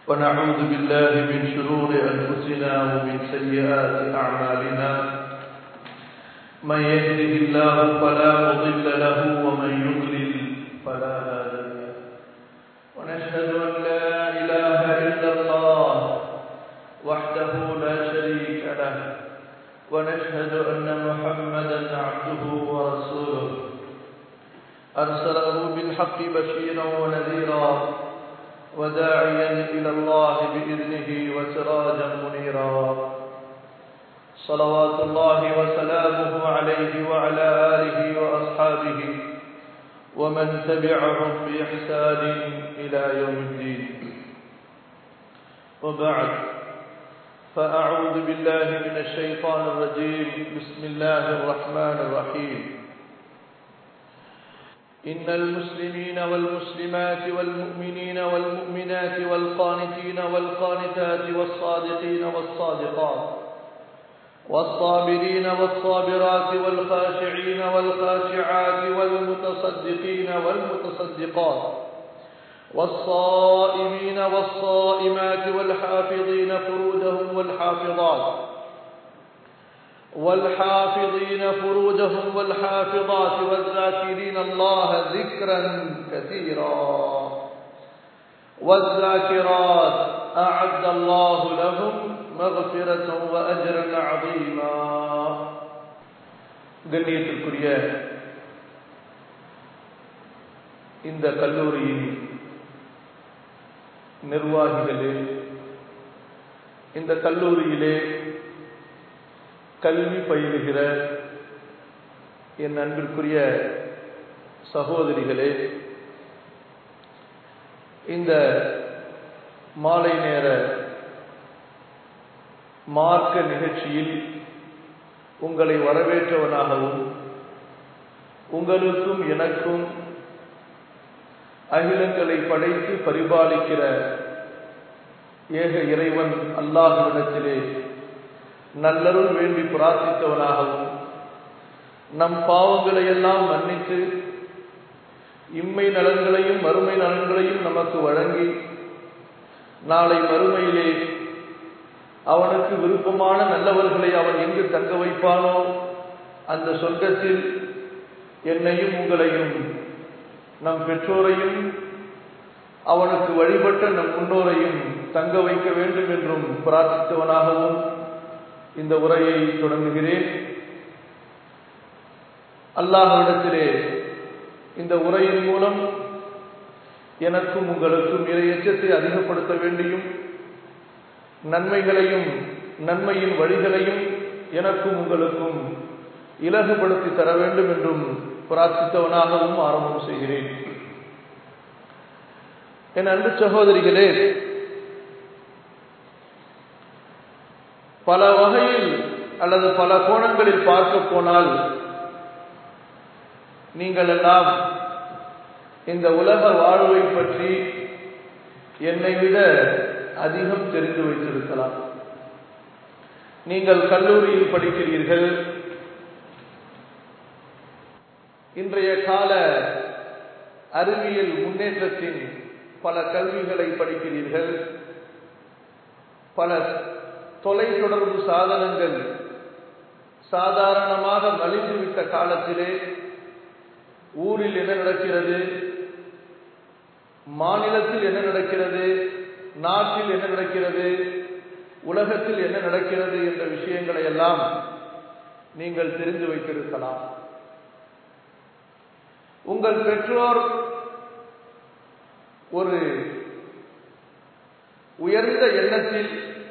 ونعوذ بالله من شرور أنفسنا ومن سيئات أعمالنا من يهده الله فلا مضل له ومن يضلل فلا هادي له ونشهد أن لا إله إلا الله وحده لا شريك له ونشهد أن محمدا عبده ورسوله أرسله بالحق بشيرا ونذيرا وداعيا إلى الله بإذنه وسراجا منيرا صلوات الله وسلامه عليه وعلى آله وأصحابه ومن تبعهم بإحسان إلى يوم الدين وبعد فأعوذ بالله من الشيطان الرجيم بسم الله الرحمن الرحيم إن المسلمين والمسلمات والمؤمنين والمؤمنات والقانتين والقانتات والصادقين والصادقات والصابرين والصابرات والخاشعين والخاشعات والمتصدقين والمتصدقات والصائمين والصائمات والحافظين فروجهم والحافظات والحافظين فروجهم والحافظات والذاكرين الله ذكرا كثيرا والذاكرات أعد الله لهم مغفرة وأجرا عظيما கண்ணியத்திற்குரிய இந்த கல்லூரியின் நிர்வாகிகளே இந்த கல்லூரியிலே கல்வி பயிலுகிற என் அன்பிற்குரிய சகோதரிகளே இந்த மாலை நேர மார்க்க நிகழ்ச்சியில் உங்களை வரவேற்றவனாகவும் உங்களுக்கும் எனக்கும் அகிலங்களை படைத்து பரிபாலிக்கிற ஏக இறைவன் அல்லாஹுவிடத்திலே நல்லருள் வேண்டி பிரார்த்தித்தவனாகவும் நம் பாவங்களை எல்லாம் மன்னித்து இம்மை நலன்களையும் மறுமை நலன்களையும் நமக்கு வழங்கி நாளை மறுமையிலே அவனுக்கு விருப்பமான நல்லவர்களை அவன் எங்கு தங்க வைப்பானோ அந்த சொர்க்கத்தில் என்னையும் உங்களையும் நம் பெற்றோரையும் அவனுக்கு வழிபட்ட நம் முன்னோரையும் தங்க வைக்க வேண்டும் என்றும் பிரார்த்தித்தவனாகவும் இந்த உரையை தொடங்குகிறேன் அல்லாஹிடத்திலே இந்த உரையின் மூலம் எனக்கும் உங்களுக்கும் இறையச்சத்தை அதிகப்படுத்த வேண்டியும் நன்மைகளையும் நன்மையின் வழிகளையும் எனக்கும் உங்களுக்கும் இலகுபடுத்தி தர வேண்டும் என்றும் பிரார்த்தித்தவனாகவும் ஆரம்பம் செய்கிறேன் என் அன்பு சகோதரிகளே பல வகையில் அல்லது பல கோணங்களில் பார்க்க போனால் நீங்கள் எல்லாம் இந்த உலக வாழ்வை பற்றி என்னை விட அதிகம் தெரிந்து வைத்திருக்கலாம் நீங்கள் கல்லூரியில் படிக்கிறீர்கள் இன்றைய கால அறிவியல் முன்னேற்றத்தின் பல கல்விகளை படிக்கிறீர்கள் பல தொலைத்தொடர்பு சாதனங்கள் சாதாரணமாக மலிந்துவிட்ட காலத்திலே ஊரில் என்ன நடக்கிறது மாநிலத்தில் என்ன நடக்கிறது நாட்டில் என்ன நடக்கிறது உலகத்தில் என்ன நடக்கிறது என்ற விஷயங்களை எல்லாம் நீங்கள் தெரிந்து வைத்திருக்கலாம் உங்கள் பெற்றோர் ஒரு உயர்ந்த எண்ணத்தில்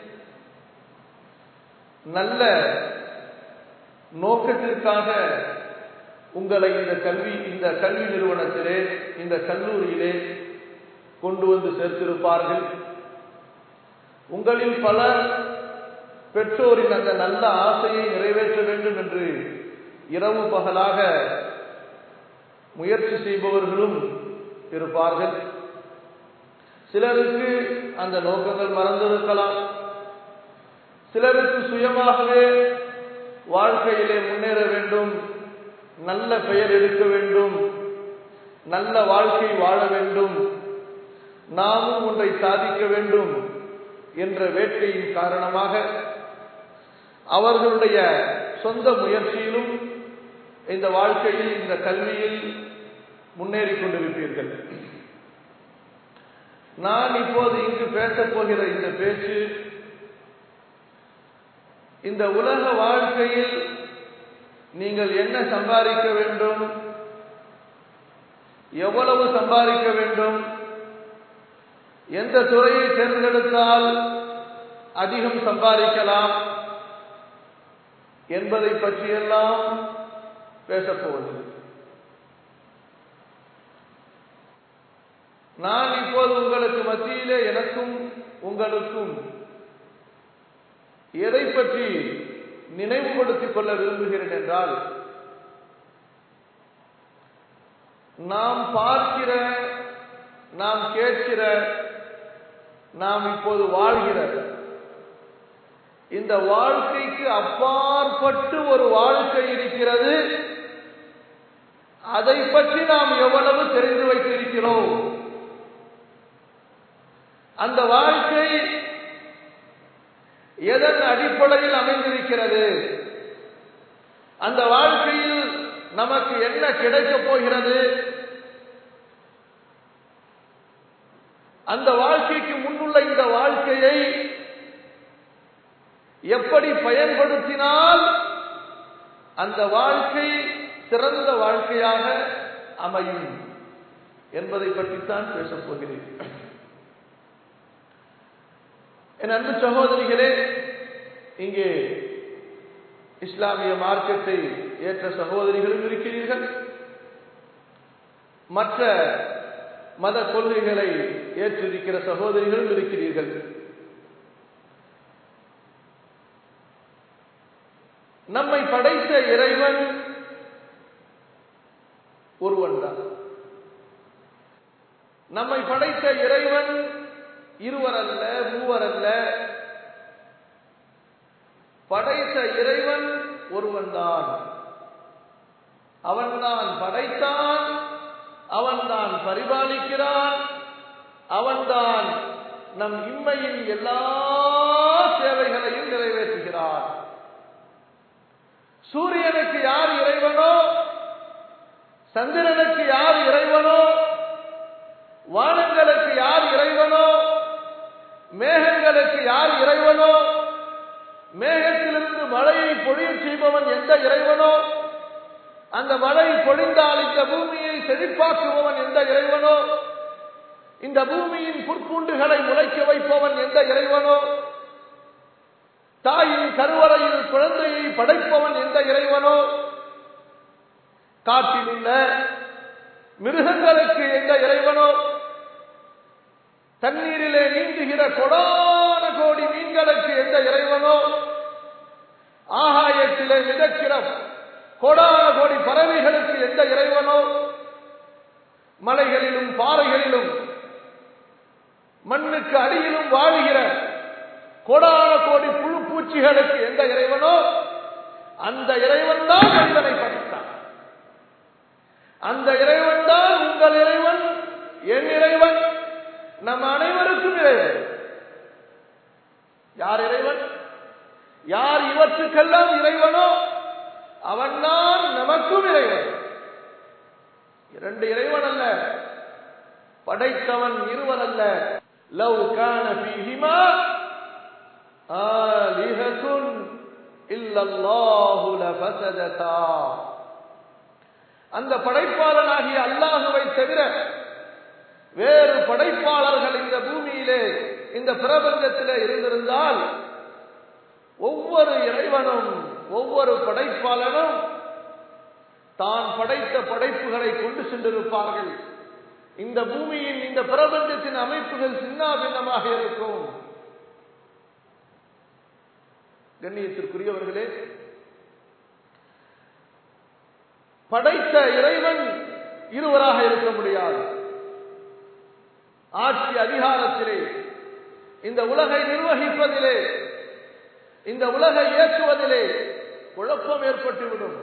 நல்ல நோக்கத்திற்காக உங்களை இந்த கல்வி இந்த கல்வி நிறுவனத்திலே இந்த கல்லூரியிலே கொண்டு வந்து சேர்த்திருப்பார்கள் உங்களில் பலர் பெற்றோரின் அந்த நல்ல ஆசையை நிறைவேற்ற வேண்டும் என்று இரவு பகலாக முயற்சி செய்பவர்களும் இருப்பார்கள் சிலருக்கு அந்த நோக்கங்கள் மறந்திருக்கலாம் சிலருக்கு சுயமாகவே வாழ்க்கையிலே முன்னேற வேண்டும் நல்ல பெயர் எடுக்க வேண்டும் நல்ல வாழ்க்கை வாழ வேண்டும் நாமும் ஒன்றை சாதிக்க வேண்டும் என்ற வேட்கையின் காரணமாக அவர்களுடைய சொந்த முயற்சியிலும் இந்த வாழ்க்கையில் இந்த கல்வியில் முன்னேறி கொண்டிருப்பீர்கள் நான் இப்போது இங்கு பேசப் போகிற இந்த பேச்சு இந்த உலக வாழ்க்கையில் நீங்கள் என்ன சம்பாதிக்க வேண்டும் எவ்வளவு சம்பாதிக்க வேண்டும் எந்த துறையை தேர்ந்தெடுத்தால் அதிகம் சம்பாதிக்கலாம் என்பதை பற்றியெல்லாம் பேசப்போவதில்லை நான் இப்போது உங்களுக்கு மத்தியிலே எனக்கும் உங்களுக்கும் எதை பற்றி நினைவுபடுத்திக் கொள்ள விரும்புகிறேன் என்றால் நாம் பார்க்கிற நாம் கேட்கிற நாம் இப்போது வாழ்கிற இந்த வாழ்க்கைக்கு அப்பாற்பட்டு ஒரு வாழ்க்கை இருக்கிறது அதை பற்றி நாம் எவ்வளவு தெரிந்து வைத்திருக்கிறோம் அந்த வாழ்க்கை எதன் அடிப்படையில் அமைந்திருக்கிறது அந்த வாழ்க்கையில் நமக்கு என்ன கிடைக்கப் போகிறது அந்த வாழ்க்கைக்கு முன்னுள்ள இந்த வாழ்க்கையை எப்படி பயன்படுத்தினால் அந்த வாழ்க்கை சிறந்த வாழ்க்கையாக அமையும் என்பதை பற்றித்தான் பேசப் போகிறேன் என் அன்பு சகோதரிகளே இங்கே இஸ்லாமிய மார்க்கத்தை ஏற்ற சகோதரிகளும் இருக்கிறீர்கள் மற்ற மத கொள்கைகளை ஏற்றிருக்கிற சகோதரிகளும் இருக்கிறீர்கள் நம்மை படைத்த இறைவன் ஒருவன் தான் நம்மை படைத்த இறைவன் இருவர் அல்ல மூவர் அல்ல படைத்த இறைவன் ஒருவன் தான் அவன்தான் படைத்தான் அவன்தான் பரிபாலிக்கிறான் அவன்தான் நம் இம்மையின் எல்லா சேவைகளையும் நிறைவேற்றுகிறான் சூரியனுக்கு யார் இறைவனோ சந்திரனுக்கு யார் இறைவனோ வானங்களுக்கு யார் இறைவனோ மேகங்களுக்கு யார் இறைவனோ மேகத்திலிருந்து மழையை பொழிய செய்பவன் எந்த இறைவனோ அந்த மழை பொழிந்தால் இந்த பூமியை செழிப்பாக்குபவன் எந்த இறைவனோ இந்த பூமியின் புற்பூண்டுகளை முளைக்க வைப்பவன் எந்த இறைவனோ தாயின் கருவறையில் குழந்தையை படைப்பவன் எந்த இறைவனோ காட்டில் உள்ள மிருகங்களுக்கு எந்த இறைவனோ தண்ணீரிலே நீந்துகிற கொடான கோடி மீன்களுக்கு எந்த இறைவனோ ஆகாயத்திலே மிதக்கிற கோடான கோடி பறவைகளுக்கு எந்த இறைவனோ மலைகளிலும் பாறைகளிலும் மண்ணுக்கு அடியிலும் வாழ்கிற கோடான கோடி புழு பூச்சிகளுக்கு எந்த இறைவனோ அந்த இறைவன் தான் மனிதனை படைத்தான் அந்த இறைவன் தான் உங்கள் இறைவன் என் இறைவன் நம் அனைவருக்கும் இறைவன் யார் இறைவன் யார் இவற்றுக்கெல்லாம் இறைவனோ அவன்தான் நமக்கும் இறைவன் இரண்டு இறைவன் அல்ல படைத்தவன் இருவன் அல்ல லவ் கான ஃபீஹிமா ஆலிஹத்துன் இல்லல்லாஹு லஃபஸததா அந்த படைப்பாளனாகிய அல்லாஹுவை தவிர வேறு படைப்பாளர்கள் இந்த பூமியிலே இந்த பிரபஞ்சத்திலே இருந்திருந்தால் ஒவ்வொரு இறைவனும் ஒவ்வொரு படைப்பாளனும் தான் படைத்த படைப்புகளை கொண்டு சென்றிருப்பார்கள் இந்த பூமியின் இந்த பிரபஞ்சத்தின் அமைப்புகள் சின்ன பின்னமாக இருக்கும் கண்ணியத்திற்குரியவர்களே படைத்த இறைவன் இருவராக இருக்க முடியாது ஆட்சி அதிகாரத்திலே இந்த உலகை நிர்வகிப்பதிலே இந்த உலகை இயக்குவதிலே குழப்பம் ஏற்பட்டுவிடும்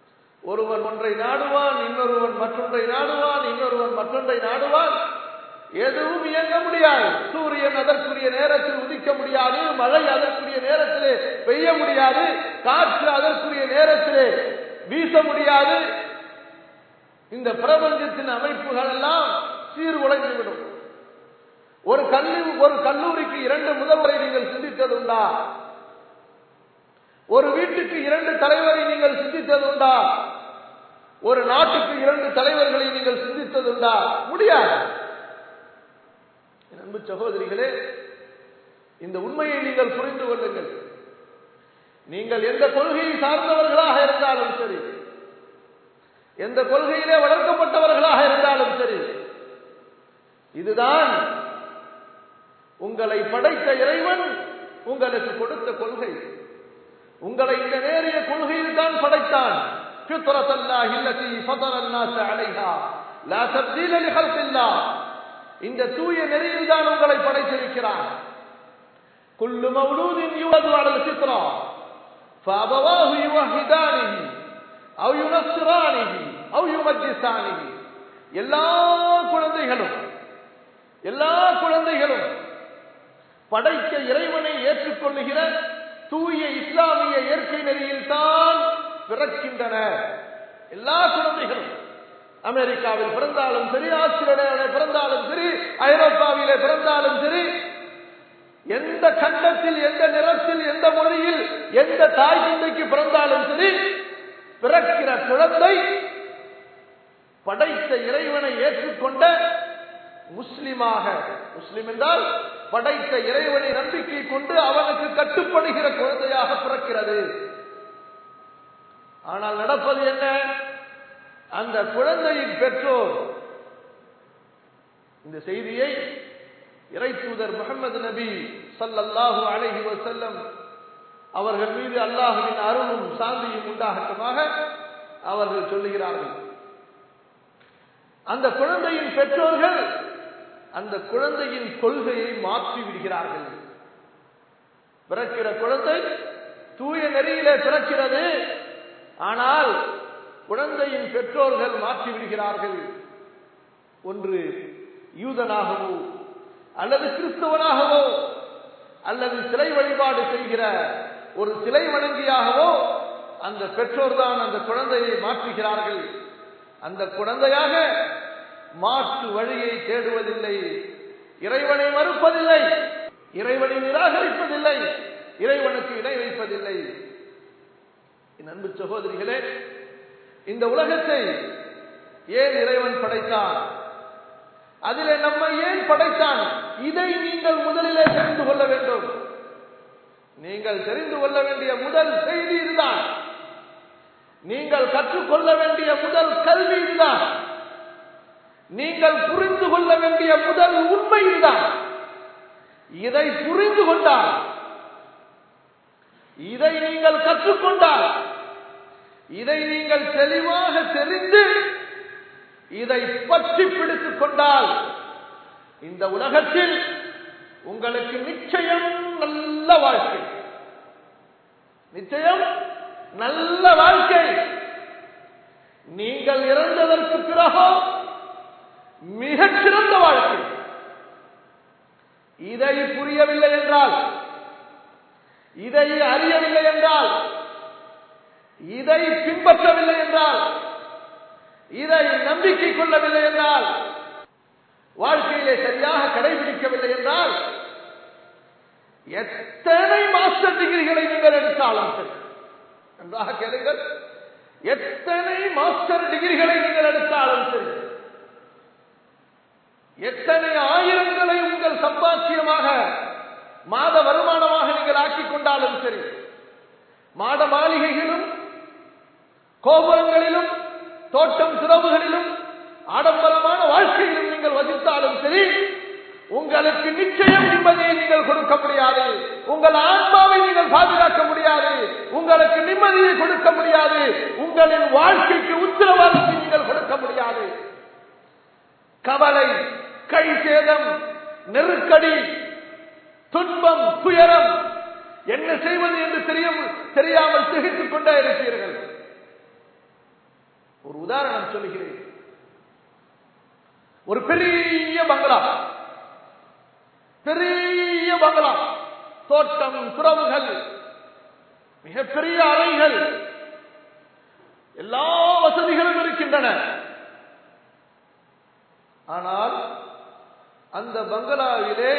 ஒருவன் ஒன்றை நாடுவான் இன்னொருவன் மற்றொன்றை நாடுவான் இன்னொருவன் மற்றொன்றை நாடுவான் எதுவும் இயங்க முடியாது சூரியன் அதற்குரிய நேரத்தில் உதிக்க முடியாது மழை அதற்குரிய நேரத்திலே பெய்ய முடியாது காற்று அதற்குரிய நேரத்திலே வீச முடியாது இந்த பிரபஞ்சத்தின் அமைப்புகள் எல்லாம் சீர்குலைந்துவிடும் ஒரு கல்வி ஒரு கல்லூரிக்கு இரண்டு முதல்வரை நீங்கள் சிந்தித்தது உண்டா ஒரு வீட்டுக்கு இரண்டு தலைவரை நீங்கள் சிந்தித்தது உண்டா ஒரு நாட்டுக்கு இரண்டு தலைவர்களை நீங்கள் சிந்தித்தது உண்டா முடியாது அன்பு சகோதரிகளே இந்த உண்மையை நீங்கள் புரிந்து கொள்ளுங்கள் நீங்கள் எந்த கொள்கையை சார்ந்தவர்களாக இருந்தாலும் சரி எந்த கொள்கையிலே வளர்க்கப்பட்டவர்களாக இருந்தாலும் சரி இதுதான் உங்களை படைத்த இறைவன் உங்களுக்கு கொடுத்த கொள்கை உங்களை இந்த நேரிய கொள்கையில் தான் படைத்தான் فطرة الله التي فطر الناس عليها لا تبديل لخلق الله இந்த தூய நெறியில் தான் உங்களை படைத்திருக்கிறான் كل مولود يولد على الفطرة فأبواه يوهدانه أو ينصرانه أو يمجسانه எல்லா குழந்தைகளும் எல்லா குழந்தைகளும் படைத்த இறைவனை ஏற்றுக்கொள்ளுகிற தூய இஸ்லாமிய இயற்கை நெறியில் தான் பிறக்கின்றன எல்லா குழந்தைகளும் அமெரிக்காவில் பிறந்தாலும் சரி ஆஸ்திரேலியாவில் பிறந்தாலும் சரி ஐரோப்பாவிலே பிறந்தாலும் சரி எந்த கண்டத்தில் எந்த நிறத்தில் எந்த மொழியில் எந்த தாய் தந்தைக்கு பிறந்தாலும் சரி பிறக்கிற குழந்தை படைத்த இறைவனை ஏற்றுக்கொண்ட முஸ்லிமாக முஸ்லிம் என்றால் படைத்த இறைவனை நம்பிக்கை கொண்டு அவனுக்கு கட்டுப்படுகிற குழந்தையாக பிறக்கிறது ஆனால் நடப்பது என்ன அந்த குழந்தையின் பெற்றோர் இந்த செய்தியை இறை தூதர் முகமது நபி சல்லல்லாஹு அலைஹி வசல்லம் அவர்கள் மீது அல்லாஹுவின் அருளும் சாந்தியும் உண்டாகட்டுமாக அவர்கள் சொல்லுகிறார்கள் அந்த குழந்தையின் பெற்றோர்கள் அந்த குழந்தையின் கொள்கையை மாற்றி விடுகிறார்கள் பிறக்கிற குழந்தை தூய நெறியிலே பிறக்கிறது ஆனால் குழந்தையின் பெற்றோர்கள் மாற்றி விடுகிறார்கள் ஒன்று யூதனாகவோ அல்லது கிறிஸ்தவனாகவோ அல்லது சிலை வழிபாடு செய்கிற ஒரு சிலை வணங்கியாகவோ அந்த பெற்றோர் தான் அந்த குழந்தையை மாற்றுகிறார்கள் அந்த குழந்தையாக மாற்று வழியை தேடுவதில்லை இறைவனை மறுப்பதில்லை இறைவனை நிராகரிப்பதில்லை இறைவனுக்கு இணை வைப்பதில்லை என் அன்பு சகோதரிகளே இந்த உலகத்தை ஏன் இறைவன் படைத்தான் அதிலே நம்மை ஏன் படைத்தான் இதை நீங்கள் முதலிலே தெரிந்து கொள்ள வேண்டும் நீங்கள் தெரிந்து கொள்ள வேண்டிய முதல் செய்தி இதுதான் நீங்கள் கற்றுக்கொள்ள வேண்டிய முதல் கல்வி இதுதான் நீங்கள் புரிந்து கொள்ள வேண்டிய முதல் உண்மை இதுதான் இதை புரிந்து கொண்டால் இதை நீங்கள் கற்றுக்கொண்டால் இதை நீங்கள் தெளிவாக தெரிந்து இதை பற்றி பிடித்துக் கொண்டால் இந்த உலகத்தில் உங்களுக்கு நிச்சயம் நல்ல வாழ்க்கை நிச்சயம் நல்ல வாழ்க்கை நீங்கள் இறந்ததற்கு பிறகோ மிகச் சிறந்த வாழ்க்கை இதை புரியவில்லை என்றால் இதை அறியவில்லை என்றால் இதை பின்பற்றவில்லை என்றால் இதை நம்பிக்கை கொள்ளவில்லை என்றால் வாழ்க்கையிலே சரியாக கடைபிடிக்கவில்லை என்றால் எத்தனை மாஸ்டர் டிகிரிகளை நீங்கள் எடுத்தாலும் சரி நன்றாக கேளுங்கள் எத்தனை மாஸ்டர் டிகிரிகளை நீங்கள் எடுத்தாலும் சரி எத்தனை ஆயிரங்களை உங்கள் சம்பாத்தியமாக மாத வருமானமாக நீங்கள் ஆக்கிக் கொண்டாலும் சரி மாட மாளிகைகளும் கோபுரங்களிலும் தோட்டம் சிறவுகளிலும் ஆடம்பரமான வாழ்க்கையிலும் நீங்கள் வசித்தாலும் சரி உங்களுக்கு நிச்சயம் நிம்மதியை நீங்கள் கொடுக்க முடியாது உங்கள் ஆன்மாவை நீங்கள் பாதுகாக்க முடியாது உங்களுக்கு நிம்மதியை கொடுக்க முடியாது உங்களின் வாழ்க்கைக்கு உத்தரவாதத்தை நீங்கள் கொடுக்க முடியாது கவலை கை சேதம் நெருக்கடி துன்பம் துயரம் என்ன செய்வது என்று தெரியாமல் திகைத்துக் கொண்டே இருப்பீர்கள் ஒரு உதாரணம் சொல்லுகிறேன் ஒரு பெரிய பங்களா பெரிய பங்களா தோட்டம் துறவுகள் மிகப்பெரிய அறைகள் எல்லா வசதிகளும் இருக்கின்றன ஆனால் அந்த பங்களாவிலே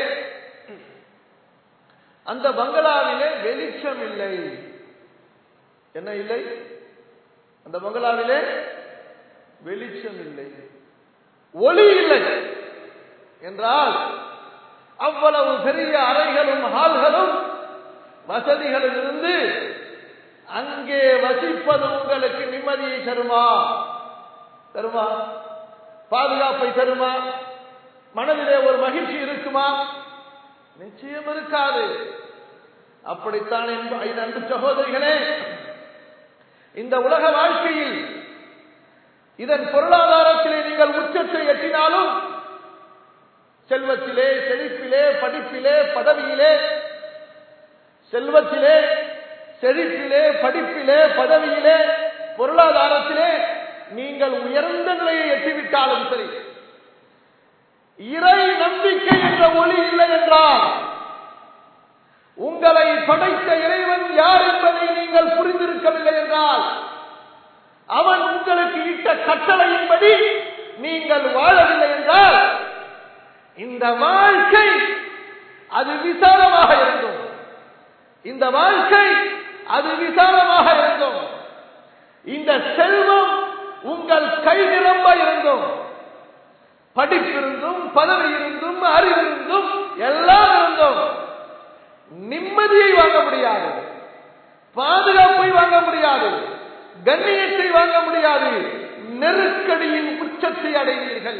அந்த பங்களாவிலே வெளிச்சம் இல்லை என்ன இல்லை அந்த பங்களாவிலே வெளிச்சம் இல்லை ஒளி இல்லை என்றால் அவ்வளவு பெரிய அறைகளும் ஹால்களும் வசதிகளும் இருந்து அங்கே வசிப்பது உங்களுக்கு நிம்மதியை தருமா தருமா பாதுகாப்பை தருமா மனதிலே ஒரு மகிழ்ச்சி இருக்குமா நிச்சயம் இருக்காது அப்படித்தான் என்ப- அன்பு சகோதரிகளே இந்த உலக வாழ்க்கையில் இதன் பொருளாதாரத்திலே நீங்கள் உச்சத்தை எட்டினாலும் செல்வத்திலே செழிப்பிலே படிப்பிலே பதவியிலே செல்வத்திலே செழிப்பிலே படிப்பிலே பதவியிலே பொருளாதாரத்திலே நீங்கள் உயர்ந்த நிலையை எட்டிவிட்டாலும் சரி இறை நம்பிக்கை என்ற ஒளி இல்லை என்றால் உங்களை படைத்த இறைவன் யார் என்பதை நீங்கள் புரிந்திருக்கவில்லை என்றால் அவன் உங்களுக்கு இட்ட கட்டளையின்படி நீங்கள் வாழவில்லை என்றால் இந்த வாழ்க்கை அது விசாலமாக இருந்தும் இந்த வாழ்க்கை அது விசாலமாக இருந்தும் இந்த செல்வம் உங்கள் கை நிரம்ப இருந்தும் படிப்பிருந்தும் பதவி இருந்தும் அறிவிருந்தும் எல்லாம் இருந்தும் நிம்மதியை வாங்க முடியாது பாதுகாப்பை வாங்க முடியாது கண்ணியத்தை வாங்க முடியாது நெருக்கடியின் உச்சத்தை அடைவீர்கள்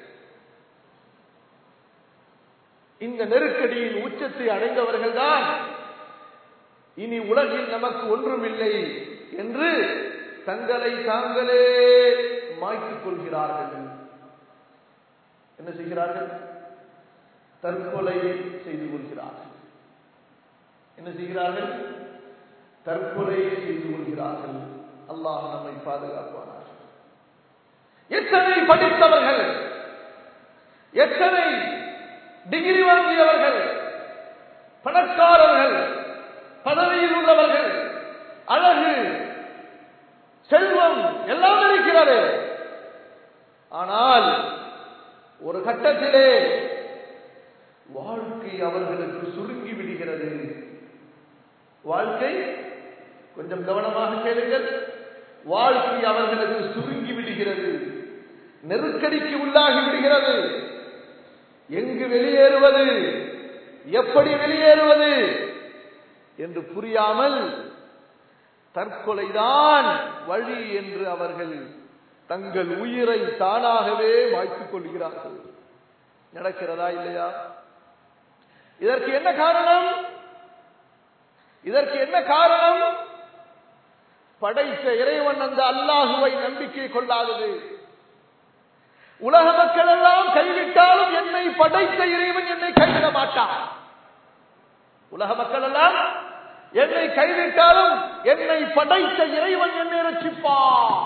இந்த நெருக்கடியின் உச்சத்தை அடைந்தவர்கள் தான் இனி உலகில் நமக்கு ஒன்றுமில்லை என்று தங்களை தாங்களே மாய்த்துக் கொள்கிறார்கள் என்ன செய்கிறார்கள் தற்கொலை செய்து கொள்கிறார்கள் என்ன செய்கிறார்கள் தற்கொலை செய்து கொள்கிறார்கள் அல்லாஹ் நம்மை பாதுகாப்பானார் எத்தனை படித்தவர்கள் எத்தனை டிகிரி வாங்கியவர்கள் பணக்காரர்கள் பதவியில் உள்ளவர்கள் அழகு செல்வம் எல்லாம் இருக்கிறது ஆனால் ஒரு கட்டத்திலே வாழ்க்கை அவர்களுக்கு சுருங்கி விடுகிறது வாழ்க்கை கொஞ்சம் கவனமாக கேளுங்கள் வாழ்க்கை அவர்களுக்கு சுருங்கி விடுகிறது நெருக்கடிக்கு உள்ளாகி விடுகிறது எங்கு வெளியேறுவது எப்படி வெளியேறுவது என்று புரியாமல் தற்கொலைதான் வழி என்று அவர்கள் தங்கள் உயிரை தானாகவே மாய்த்துக் கொள்கிறார்கள் நடக்கிறதா இல்லையா இதற்கு என்ன காரணம் இதற்கு என்ன காரணம் படைத்த இறைவன் அந்த அல்லாஹுவை நம்பிக்கை கொள்ளாதது உலக மக்கள் எல்லாம் கைவிட்டாலும் என்னை படைத்த இறைவன் என்னை கைவிட மாட்டான் உலக மக்கள் எல்லாம் என்னை கைவிட்டாலும் என்னை படைத்த இறைவன் என்னை ரட்சிப்பான்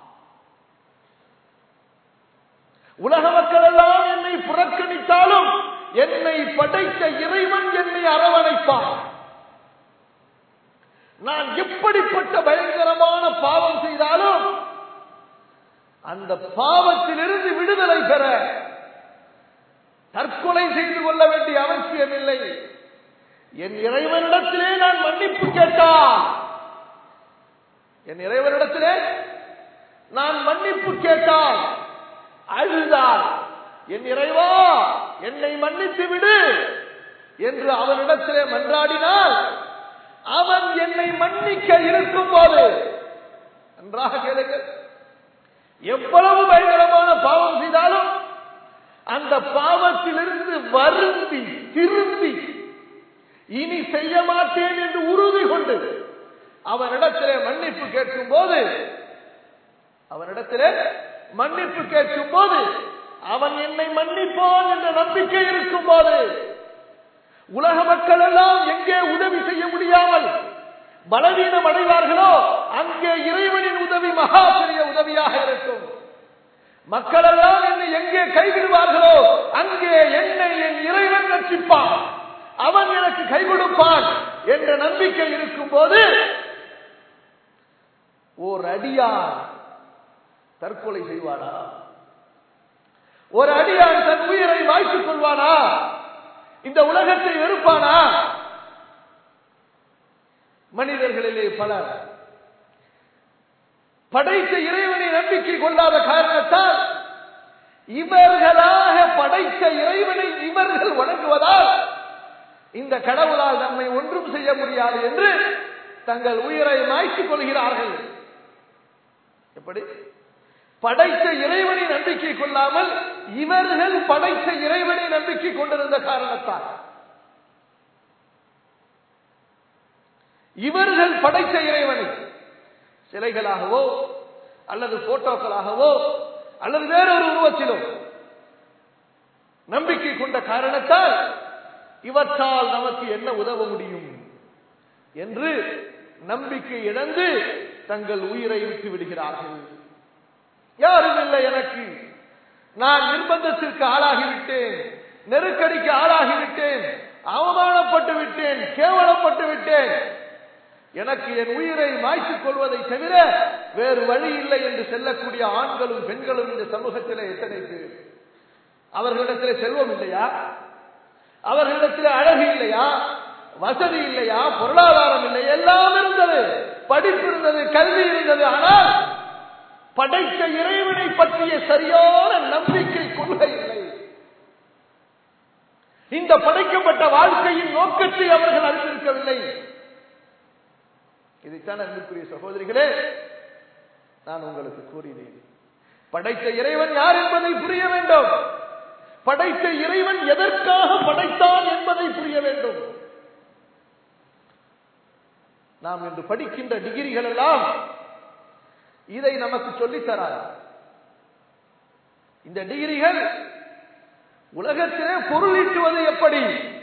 உலக மக்கள் எல்லாம் என்னை புறக்கணித்தாலும் என்னை படைத்த இறைவன் என்னை அரவணைப்பான் நான் எப்படிப்பட்ட பயங்கரமான பாவம் செய்தாலும் அந்த பாவத்திலிருந்து விடுதலை பெற தற்கொலை செய்து கொள்ள வேண்டிய அவசியம் இல்லை என் இறைவனிடத்திலே நான் மன்னிப்பு கேட்டான் என் இறைவனிடத்திலே நான் மன்னிப்பு கேட்டான் அழுதால் என் இறைவா என்னை மன்னித்து விடு என்று அவனிடத்திலே மன்றாடினால் அவன் என்னை மன்னிக்க இருக்கும் போது நன்றாக கேளுங்கள் எவ்வளவு பயங்கரமான பாவம் செய்தாலும் அந்த பாவத்திலிருந்து வருந்தி திருந்தி இனி செய்ய மாட்டேன் என்று உறுதி கொண்டு அவனிடத்திலே மன்னிப்பு கேட்கும் போது அவனிடத்திலே மன்னிப்பு கேட்கும் போது அவன் என்னை மன்னிப்பான் என்ற நம்பிக்கை இருக்கும் போது உலக மக்கள் எல்லாம் எங்கே உதவி செய்ய முடியாமல் பலவீனம் அடைவார்களோ அங்கே இறைவனின் உதவி மகா பெரிய உதவியாக இருக்கும் மக்கள் எல்லாம் என்னை எங்கே கைவிடுவார்களோ அங்கே என்னை என் இறைவன் ரட்சிப்பான் அவன் எனக்கு கை கொடுப்பான் என்ற நம்பிக்கை இருக்கும் போது ஓர் அடியான் தற்கொலை செய்வானா ஒரு அடியான் தன் உயிரை வாய்த்துக் கொள்வானா இந்த உலகத்தை வெறுப்பானா மனிதர்களிலே பலர் படைத்த இறைவனை நம்பிக்கை கொள்ளாத காரணத்தால் இவர்களாக படைத்த இறைவனை இவர்கள் வணங்குவதால் இந்த கடவுளால் நம்மை ஒன்றும் செய்ய முடியாது என்று தங்கள் உயிரை மாய்த்துக் கொள்கிறார்கள் எப்படி படைத்த இறைவனை நம்பிக்கை கொள்ளாமல் இவர்கள் படைத்த இறைவனை நம்பிக்கை கொண்டிருந்த காரணத்தால் இவர்கள் படைத்த இறைவனை சிலைகளாகவோ அல்லது போட்டோக்களாகவோ அல்லது வேறொரு உருவத்திலோ நம்பிக்கை கொண்ட காரணத்தால் இவற்றால் நமக்கு என்ன உதவ முடியும் என்று நம்பிக்கை இழந்து தங்கள் உயிரை விட்டு விடுகிறார்கள் யாரும் இல்லை எனக்கு நான் நிர்பந்தத்திற்கு ஆளாகிவிட்டேன் நெருக்கடிக்கு ஆளாகிவிட்டேன் அவமானப்பட்டு விட்டேன் கேவலப்பட்டு விட்டேன் எனக்கு என் உயிரை மாய்த்துக் கொள்வதை தவிர வேறு வழி இல்லை என்று செல்லக்கூடிய ஆண்களும் பெண்களும் இந்த சமூகத்திலே எத்தனை பேர் அவர்களிடத்திலே செல்வம் இல்லையா அவர்களிடத்திலே அழகு இல்லையா வசதி இல்லையா பொருளாதாரம் இல்லை எல்லாம் இருந்தது படிப்பு இருந்தது கல்வி இருந்தது ஆனால் படைத்த இறைவனை பற்றிய சரியான நம்பிக்கை கொள்கை இல்லை இந்த படைக்கப்பட்ட வாழ்க்கையின் நோக்கத்தை அவர்கள் அறிந்திருக்கவில்லை இதைத்தான் அன்புக்குரிய சகோதரிகளே நான் உங்களுக்கு கூறினேன் படைத்த இறைவன் யார் என்பதை புரிய வேண்டும் படைத்த இறைவன் எதற்காக படைத்தான் என்பதை புரிய வேண்டும் நாம் இன்று படிக்கின்ற டிகிரிகள் எல்லாம் இதை நமக்கு சொல்லித் தராது இந்த டிகிரிகள் உலகத்திலே பொருளீட்டுவது எப்படி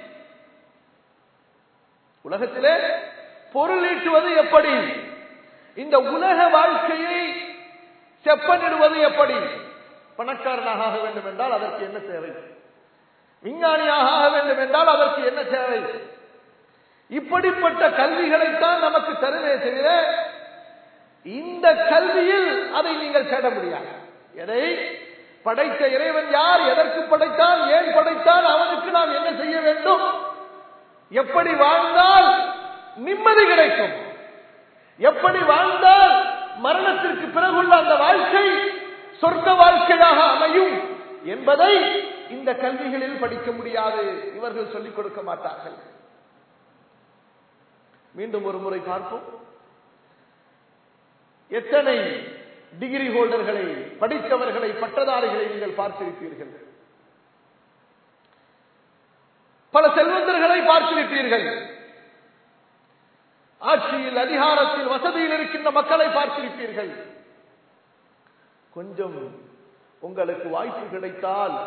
உலகத்திலே பொருளீட்டுவது எப்படி இந்த உலக வாழ்க்கையை செப்பனிடுவது எப்படி பணக்காரனாக ஆக வேண்டும் என்றால் அதற்கு என்ன தேவை விஞ்ஞானியாக ஆக வேண்டும் என்றால் அதற்கு என்ன தேவை இப்படிப்பட்ட கல்விகளைத்தான் நமக்கு தருமே தவிர இந்த கல்வியில் அதை நீங்கள் தேட முடியாது எதை படைத்த இறைவன் யார் எதற்கு படைத்தான் ஏன் படைத்தான் அவனுக்கு நாம் என்ன செய்ய வேண்டும் எப்படி வாழ்ந்தால் நிம்மதி கிடைக்கும் எப்படி வாழ்ந்தால் மரணத்திற்கு பிறகுள்ள அந்த வாழ்க்கை சொர்க்க வாழ்க்கையாக அமையும் என்பதை இந்த கல்விகளில் படிக்க முடியாது இவர்கள் சொல்லிக் கொடுக்க மாட்டார்கள் மீண்டும் ஒரு முறை பார்ப்போம் எத்தனை டிகிரி ஹோல்டர்களை படித்தவர்களை பட்டதாரிகளை நீங்கள் பார்த்திருப்பீர்கள் பல செல்வந்தர்களை பார்த்திருப்பீர்கள் ஆட்சியில் அதிகாரத்தில் வசதியில் இருக்கின்ற மக்களை பார்த்திருப்பீர்கள் கொஞ்சம் உங்களுக்கு வாய்ப்பு கிடைத்தால்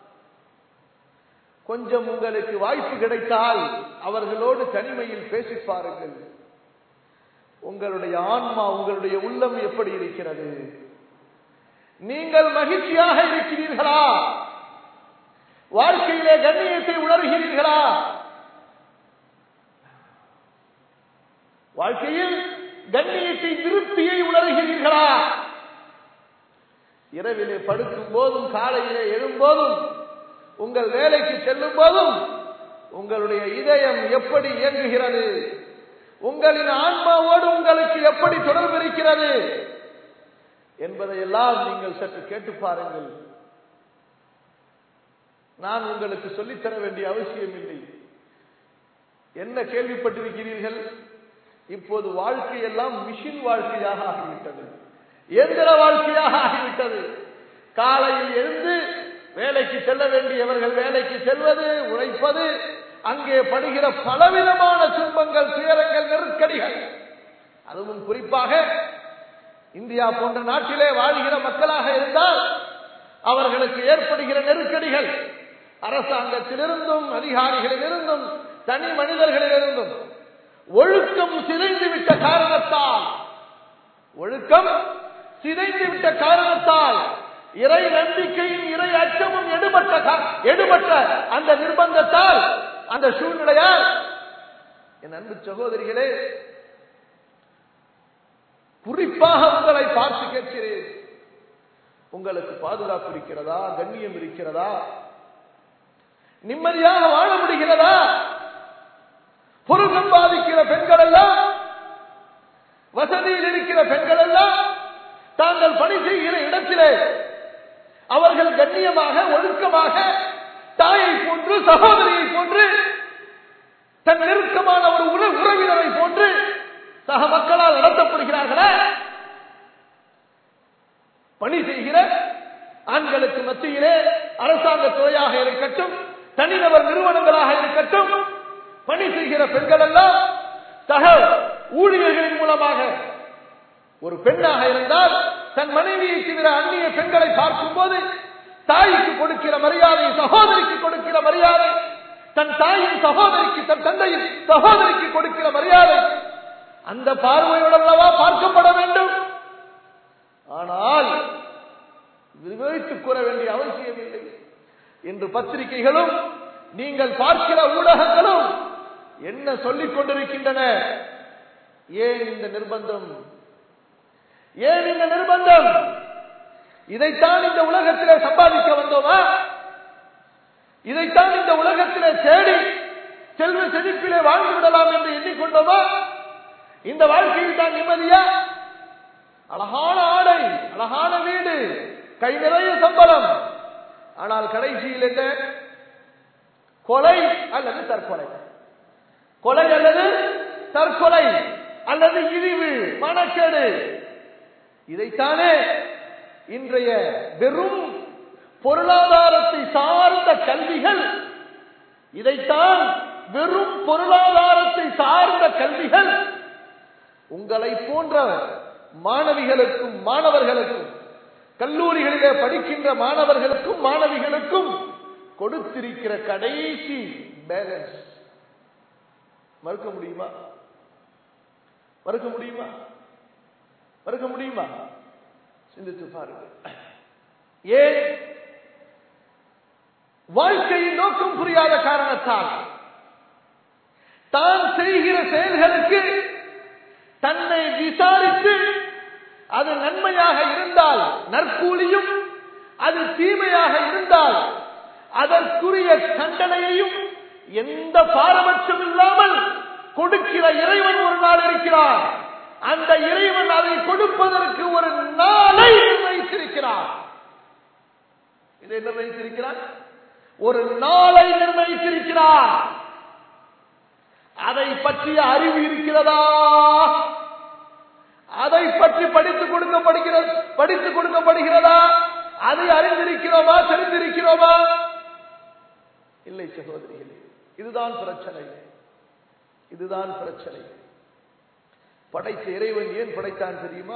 கொஞ்சம் உங்களுக்கு வாய்ப்பு கிடைத்தால் அவர்களோடு தனிமையில் பேசி பாருங்கள் உங்களுடைய ஆன்மா உங்களுடைய உள்ளம் எப்படி இருக்கிறது நீங்கள் மகிழ்ச்சியாக இருக்கிறீர்களா வாழ்க்கையிலே கண்ணியத்தை உணர்கிறீர்களா வாழ்க்கையில் கண்ணியத்தை திருப்தியை உணர்கிறீர்களா இரவிலே படுக்கும் போதும் காலையிலே எழும்போதும் உங்கள் வேலைக்கு செல்லும் போதும் உங்களுடைய இதயம் எப்படி இயங்குகிறது உங்களின் ஆன்மாவோடு உங்களுக்கு எப்படி தொடர்பு இருக்கிறது என்பதையெல்லாம் நீங்கள் சற்று கேட்டு பாருங்கள் நான் உங்களுக்கு சொல்லித்தர வேண்டிய அவசியம் இல்லை என்ன கேள்விப்பட்டிருக்கிறீர்கள் இப்போது வாழ்க்கையெல்லாம் மிஷின் வாழ்க்கையாக ஆகிவிட்டது இயந்திர வாழ்க்கையாக ஆகிவிட்டது காலையில் எழுந்து வேலைக்கு செல்ல வேண்டியவர்கள் வேலைக்கு செல்வது உழைப்பது அங்கே படுகிற பலவிதமான துன்பங்கள் துயரங்கள் நெருக்கடிகள் அதுவும் குறிப்பாக இந்தியா போன்ற நாட்டிலே வாழ்கிற மக்களாக இருந்தால் அவர்களுக்கு ஏற்படுகிற நெருக்கடிகள் அரசாங்கத்திலிருந்தும் அதிகாரிகளிலிருந்தும் தனி மனிதர்களிலிருந்தும் ஒழுக்கம் சிதைந்து விட்ட காரணத்தால் ஒழுக்கம் சிதைந்து விட்ட காரணத்தால் இறை நம்பிக்கையும் இறை அச்சமும் எடுபட்ட கா- எடுபட்ட அந்த நிர்பந்தத்தால் அந்த சூழ்நிலையால் என் அன்பு சகோதரிகளே குறிப்பாக உங்களை பார்த்து கேட்கிறேன் உங்களுக்கு பாதுகாப்பு இருக்கிறதா கண்ணியம் இருக்கிறதா நிம்மதியாக வாழ முடிகிறதா பொருள் சம்பாதிக்கிற பெண்கள் எல்லாம் வசதியில் இருக்கிற பெண்கள் எல்லாம் தாங்கள் பணி செய்கிற இடத்திலே அவர்கள் கண்ணியமாக ஒழுக்கமாக தாயை போன்று சகோதரியை போன்று தன் நெருக்கமான ஒரு உற- உறவினரை போன்று சக மக்களால் நடத்தப்படுகிறார்களா பணி செய்கிற ஆண்களுக்கு மத்தியிலே அரசாங்க துறையாக இருக்கட்டும் தனிநபர் நிறுவனங்களாக இருக்கட்டும் பணி செய்கிற பெண்கள் எல்லாம் சக ஊழியர்களின் மூலமாக ஒரு பெண்ணாக இருந்தால் தன் மனைவியை தவிர அந்நிய பெண்களை பார்க்கும் போது தாய்க்கு கொடுக்கிற மரியாதை சகோதரிக்கு கொடுக்கிற மரியாதை தன் தாயின் சகோதரிக்கு தன் தந்தையின் சகோதரிக்கு கொடுக்கிற மரியாதை அந்த பார்வையோடல்லவா பார்க்கப்பட வேண்டும் ஆனால் விவரித்துக் கூற வேண்டிய அவசியமில்லை இன்று பத்திரிகைகளும் நீங்கள் பார்க்கிற ஊடகங்களும் என்ன சொல்லிக் கொண்டிருக்கின்றன ஏன் இந்த நிர்பந்தம் ஏன் இந்த நிர்பந்தம் இதைத்தான் இந்த உலகத்திலே சம்பாதிக்க வந்தோமா இதைத்தான் இந்த உலகத்திலே தேடி செல்வ செழிப்பிலே வாழ்ந்து விடலாம் என்று எண்ணிக்கொண்டோமா இந்த வாழ்க்கையில் தான் நிம்மதியா அழகான ஆடை அழகான வீடு கை நிறைய சம்பளம் ஆனால் கடைசியில் என்ன கொலை அல்லது தற்கொலை கொலை அல்லது தற்கொலை அல்லது இழிவு மனக்கேடு இதைத்தானே இன்றைய வெறும் பொருளாதாரத்தை சார்ந்த கல்விகள் இதைத்தான் வெறும் பொருளாதாரத்தை சார்ந்த கல்விகள் உங்களை போன்ற மாணவிகளுக்கும் மாணவர்களுக்கும் கல்லூரிகளிலே படிக்கின்ற மாணவர்களுக்கும் மாணவிகளுக்கும் கொடுத்திருக்கிற கடைசி பேலன்ஸ் மறுக்க முடியுமா மறுக்க முடியுமா மறுக்க முடியுமா சிந்தித்து பாருங்கள் ஏன் வாழ்க்கையின் நோக்கம் புரியாத காரணத்தால் தான் செய்கிற செயல்களுக்கு தன்னை விசாரித்து அது நன்மையாக இருந்தால் நற்கூலியும் அது தீமையாக இருந்தால் அதற்குரிய தண்டனையையும் எந்த பாரபட்சம் இல்லாமல் கொடுக்கிற இறைவன் ஒரு நாள் இருக்கிறார் அந்த இறைவன் அதை கொடுப்பதற்கு ஒரு நாளை நிர்ணயித்திருக்கிறார் இதை நிர்ணயித்திருக்கிறார் ஒரு நாளை நிர்ணயித்திருக்கிறார் அதை பற்றிய அறிவு இருக்கிறதா அதை பற்றி படித்துக் கொடுக்கப்படுகிறது படித்துக் கொடுக்கப்படுகிறதா அதை அறிந்திருக்கிறோமா தெரிந்திருக்கிறோமா இல்லை சகோதரிகளே இதுதான் பிரச்சனை இதுதான் பிரச்சனை படைத்த இறைவன் ஏன் படைத்தான் தெரியுமா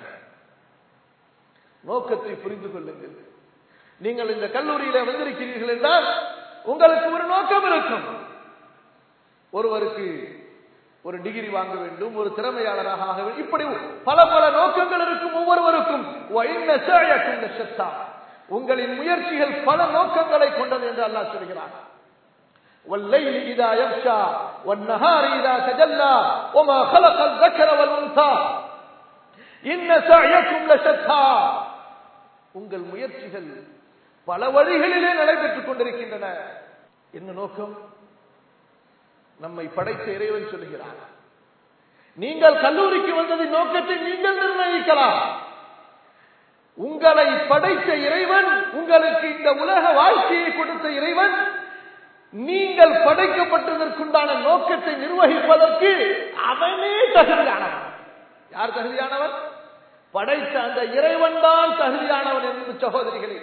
நோக்கத்தை புரிந்து கொள்ளுங்கள் நீங்கள் இந்த கல்லூரியில வந்திருக்கிறீர்கள் என்றால் உங்களுக்கு ஒரு நோக்கம் இருக்கும் ஒருவருக்கு ஒரு டிகிரி வாங்க வேண்டும் ஒரு திறமையாளராக ஆக வேண்டும் இப்படி பல பல நோக்கங்கள் இருக்கும் ஒவ்வொருவருக்கும் وَإِنَّ سَعْيَكُمْ لَشَتَّى. உங்களின் முயற்சிகள் பல நோக்கங்களை கொண்டது என்று அல்லாஹ் சொல்கிறார் والليل إذا يغشى والنهار إذا تجلى وما خلق الذكر والأنثى إن سعيكم لشتى உங்கள் முயற்சிகள் பல வழிகளிலே நடைபெற்றுக் கொண்டிருக்கின்றன என்ன நோக்கம் நம்மை படைத்த இறைவன் சொல்லுகிறார் நீங்கள் கல்லூரிக்கு வந்ததின் நோக்கத்தை நீங்கள் நிர்ணயிக்கலாம் உங்களை படைத்த இறைவன் உங்களுக்கு இந்த உலக வாழ்க்கையை கொடுத்த இறைவன் நீங்கள் படைக்கப்பட்டதற்குண்டான நோக்கத்தை நிர்வகிப்பதற்கு அவனே தகுதியானவன் யார் தகுதியானவன் படைத்த அந்த இறைவன் தான் தகுதியானவன் என்று சகோதரிகளே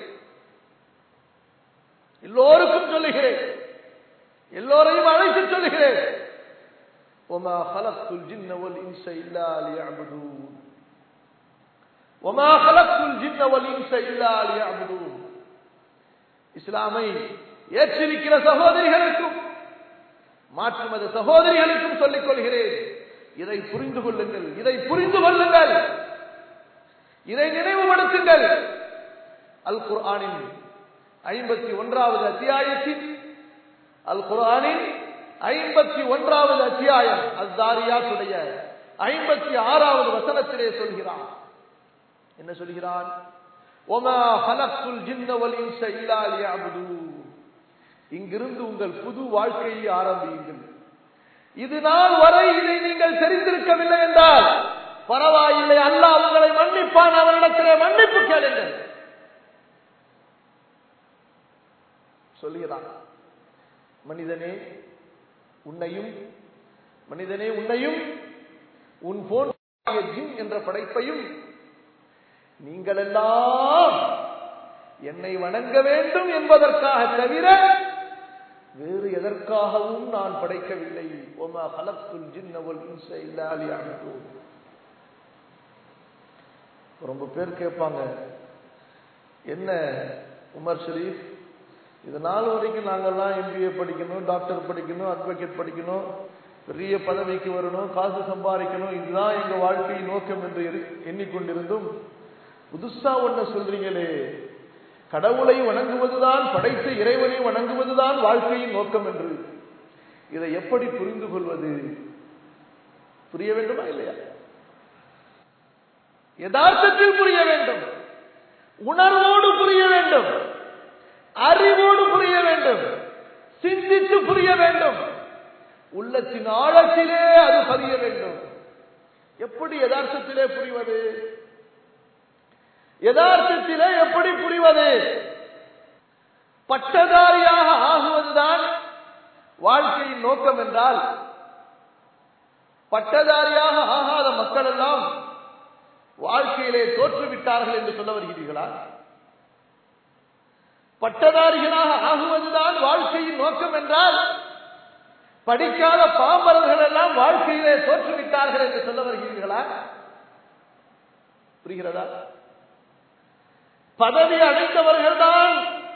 எல்லோருக்கும் சொல்லுகிறேன் எல்லோரையும் அழைத்து சொல்லுகிறேன் وما خلقت الجن والإنس إلا ليعبدون وما خلقت الجن والإنس إلا ليعبدون இஸ்லாமை ஏற்றிருக்கிற சகோதரிகளுக்கும் மாற்று மத சகோதரிகளுக்கும் சொல்லிக் கொள்கிறேன் இதை புரிந்து கொள்ளுங்கள் இதை புரிந்து கொள்ளுங்கள் இதை நினைவுபடுத்துங்கள் அல் குர்ஆனின் ஐம்பத்தி ஒன்றாவது அத்தியாயத்தின் அல் குர்ஆனின் ஐம்பத்தி ஒன்றாவது அத்தியாயம் அல் தாரியாத்துடைய ஐம்பத்தி ஆறாவது வசனத்திலே சொல்கிறான் என்ன சொல்கிறான் ஒமா ஹலக்குல் ஜின்னவல் இன்ச இல்லா லியஅபுதூன் இங்கிருந்து உங்கள் புது வாழ்க்கையை ஆரம்பியுங்கள் இது நாள் வரை இதை நீங்கள் தெரிந்திருக்கவில்லை என்றால் பரவாயில்லை அல்லாஹ் உங்களை மன்னிப்பான் அவரிடத்திலே மன்னிப்பு கேளுங்கள் சொல்லுகிறான் மனிதனே உன்னையும் மனிதனே உன்னையும் உன் போன் ஜின் என்ற படைப்பையும் நீங்கள் எல்லாம் என்னை வணங்க வேண்டும் என்பதற்காக தவிர வேறு எதற்காகவும் நான் படைக்கவில்லை ஒமா ஹலத்துல் ஜின்னவல் இன்ச இல்லா லியஅபுதூன் ரொம்ப பேர் கேட்பாங்க என்ன உமர் ஷரீஃப் இது நாள் வரைக்கும் நாங்கெல்லாம் எம்பிஏ படிக்கணும் டாக்டர் படிக்கணும் அட்வொகேட் படிக்கணும் பெரிய பதவிக்கு வரணும் காசு சம்பாதிக்கணும் இதுதான் எங்க வாழ்க்கையின் நோக்கம் என்று எண்ணி- எண்ணிக்கொண்டிருந்தும் புதுசா ஒன்ன சொல்றீங்களே கடவுளை வணங்குவதுதான் படைத்த இறைவனை வணங்குவதுதான் வாழ்க்கையின் நோக்கம் என்று இதை எப்படி புரிந்து கொள்வது புரிய வேண்டுமா இல்லையா யதார்த்தத்தில் புரிய வேண்டும் உணர்வோடு புரிய வேண்டும் அறிவோடு புரிய வேண்டும் சிந்தித்து புரிய வேண்டும் உள்ளத்தின் ஆழத்திலே அது பதிய வேண்டும் எப்படி யதார்த்தத்திலே புரிவது யதார்த்தத்திலே எப்படி புரிவது பட்டதாரியாக ஆகுவதுதான் வாழ்க்கையின் நோக்கம் என்றால் பட்டதாரியாக ஆகாத மக்கள் எல்லாம் வாழ்க்கையிலே தோற்றுவிட்டார்கள் என்று சொல்ல வருகிறீர்களா பட்டதாரிகளாக ஆகுவதுதான் வாழ்க்கையின் நோக்கம் என்றால் படிக்காத பாம்பரர்கள் எல்லாம் வாழ்க்கையிலே தோற்றுவிட்டார்கள் என்று சொல்ல வருகிறீர்களா புரிகிறதா பதவி அடைந்தவர்கள்தான்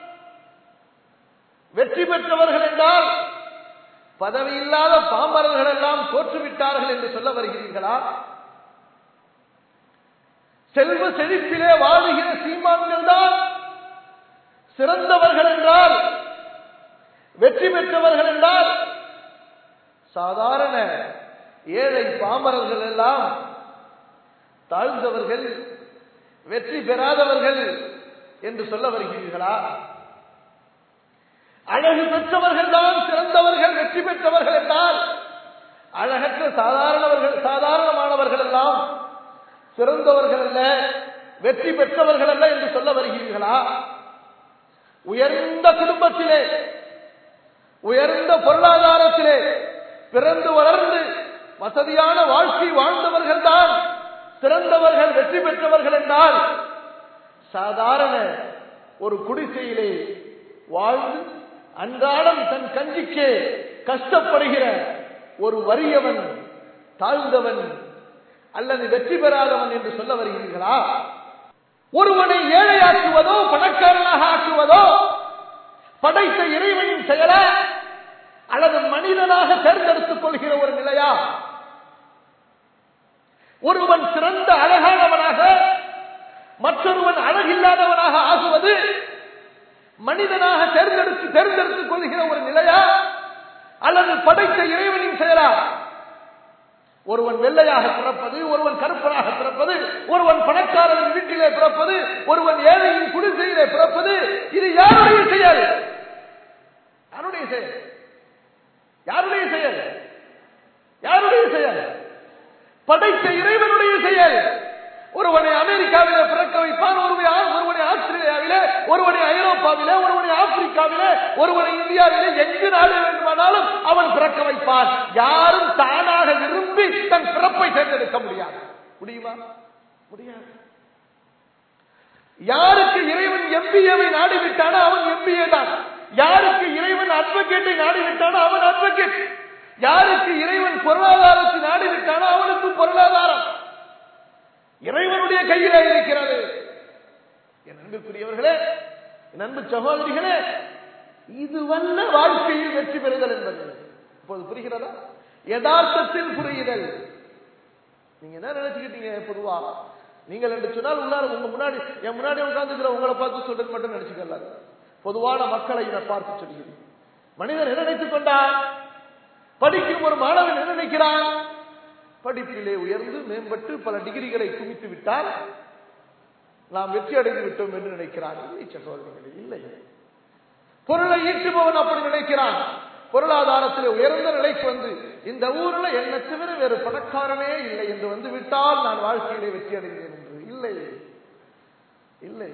வெற்றி பெற்றவர்கள் என்றால் பதவி இல்லாத பாமரர்கள் எல்லாம் தோற்றுவிட்டார்கள் என்று சொல்ல வருகிறீர்களா செல்வ செழிப்பிலே வாழுகிற சீமான்கள் தான் சிறந்தவர்கள் என்றால் வெற்றி பெற்றவர்கள் என்றால் சாதாரண ஏழை பாமரர்கள் எல்லாம் தாழ்ந்தவர்கள் வெற்றி பெறாதவர்கள் என்று சொல்ல வருகிறீர்களா அழகு பெற்றவர்கள் தான் சிறந்தவர்கள் வெற்றி பெற்றவர்கள் என்றால் அழகற்ற சாதாரணவர்கள் சாதாரணமானவர்கள் எல்லாம் சிறந்தவர்கள் அல்ல வெற்றி பெற்றவர்கள் அல்ல என்று சொல்ல வருகிறீர்களா உயர்ந்த குடும்பத்திலே உயர்ந்த பொருளாதாரத்திலே பிறந்து வளர்ந்து வசதியான வாழ்க்கை வாழ்ந்தவர்கள் தான் சிறந்தவர்கள் வெற்றி பெற்றவர்கள் என்றால் சாதாரண ஒரு குடிசையிலே வாழ்ந்து அன்றாடம் தன் கஞ்சிக்கே கஷ்டப்படுகிற ஒரு வறியவன் தாழ்ந்தவன் அல்லது வெற்றி பெறாதவன் என்று சொல்ல வருகிறீர்களா ஒருவனை ஏழையாக்குவதோ பணக்காரனாக ஆக்குவதோ படைத்த இறைவனின் செயலா அல்லது மனிதனாக தேர்ந்தெடுத்துக் கொள்கிற ஒரு நிலையா ஒருவன் சிறந்த அழகானவனாக மற்றொருவன் அழகில்லாதவனாக ஆகுவது மனிதனாக தேர்ந்தெடுத்து தேர்ந்தெடுத்துக் கொள்கிற ஒரு நிலையா அல்லது படைத்த இறைவனின் செயலா ஒருவன் வெள்ளையாக பிறப்பது ஒருவன் கருப்பனாக பிறப்பது ஒருவன் பணக்காரன் வீட்டிலே பிறப்பது ஒருவன் ஏழையின் குடிசையிலே பிறப்பது இது யாருடைய செயல் யாருடைய செயல் யாருடைய செயல் யாருடைய செயல் படைத்த இறைவனுடைய செயல் ஒருவனை அமெரிக்காவிலே பிறக்க வைப்பான் ஒருவனை ஒருவனை ஆஸ்திரேலியாவிலே ஒருவனை ஐரோப்பாவிலே ஒருவனை ஆப்பிரிக்காவிலே ஒருவனை இந்தியாவிலே எங்கு நாடு வேண்டுமானாலும் அவன் பிறக்க வைப்பான் யாரும் தானாக விரும்பி தன் பிறப்பை தேர்ந்தெடுக்க முடியாது முடியுமா முடியாது யாருக்கு இறைவன் எம்பிஏவை நாடிவிட்டானோ அவன் எம்பிஏ தான் யாருக்கு இறைவன் அட்வொகேட்டை நாடிவிட்டானோ அவன் அட்வொகேட் யாருக்கு இறைவன் பொருளாதாரத்தை நாடிவிட்டானோ அவனுக்கு பொருளாதாரம் இறைவனுடைய கையிலே இருக்கிறது என் அன்புக்குரியவர்களே என் அன்பு சகோதரிகளே இதுவல்ல வாழ்க்கையில் வெற்றி பெறுதல் என்பது இப்போது புரிகிறதா யதார்த்தத்தில் புரியுதல் நீங்க என்ன நினைச்சுக்கிட்டீங்க பொதுவா நீங்கள் என்று சொன்னால் உள்ளார உங்க முன்னாடி என் முன்னாடி உட்கார்ந்துக்கிற உங்களை பார்த்து சொல்றது மட்டும் நினைச்சுக்கல பொதுவான மக்களை இதை பார்த்து சொல்கிறேன் மனிதன் என்ன நினைத்துக் கொண்டான் படிக்கும் ஒரு மாணவன் என்ன நினைக்கிறான் படிப்பிலே உயர்ந்து மேம்பட்டு பல டிகிரிகளை குவித்து விட்டால் நாம் வெற்றி அடைந்து விட்டோம் என்று நினைக்கிறான் இல்லை சகோதரர்களே இல்லை பொருளை ஈட்டுபவன் அப்படி நினைக்கிறான் பொருளாதாரத்திலே உயர்ந்த நிலைக்கு வந்து இந்த ஊர்ல என்ன தவிர வேறு பணக்காரனே இல்லை என்று வந்து விட்டால் நான் வாழ்க்கையிலே வெற்றி அடைந்தேன் என்று இல்லை இல்லை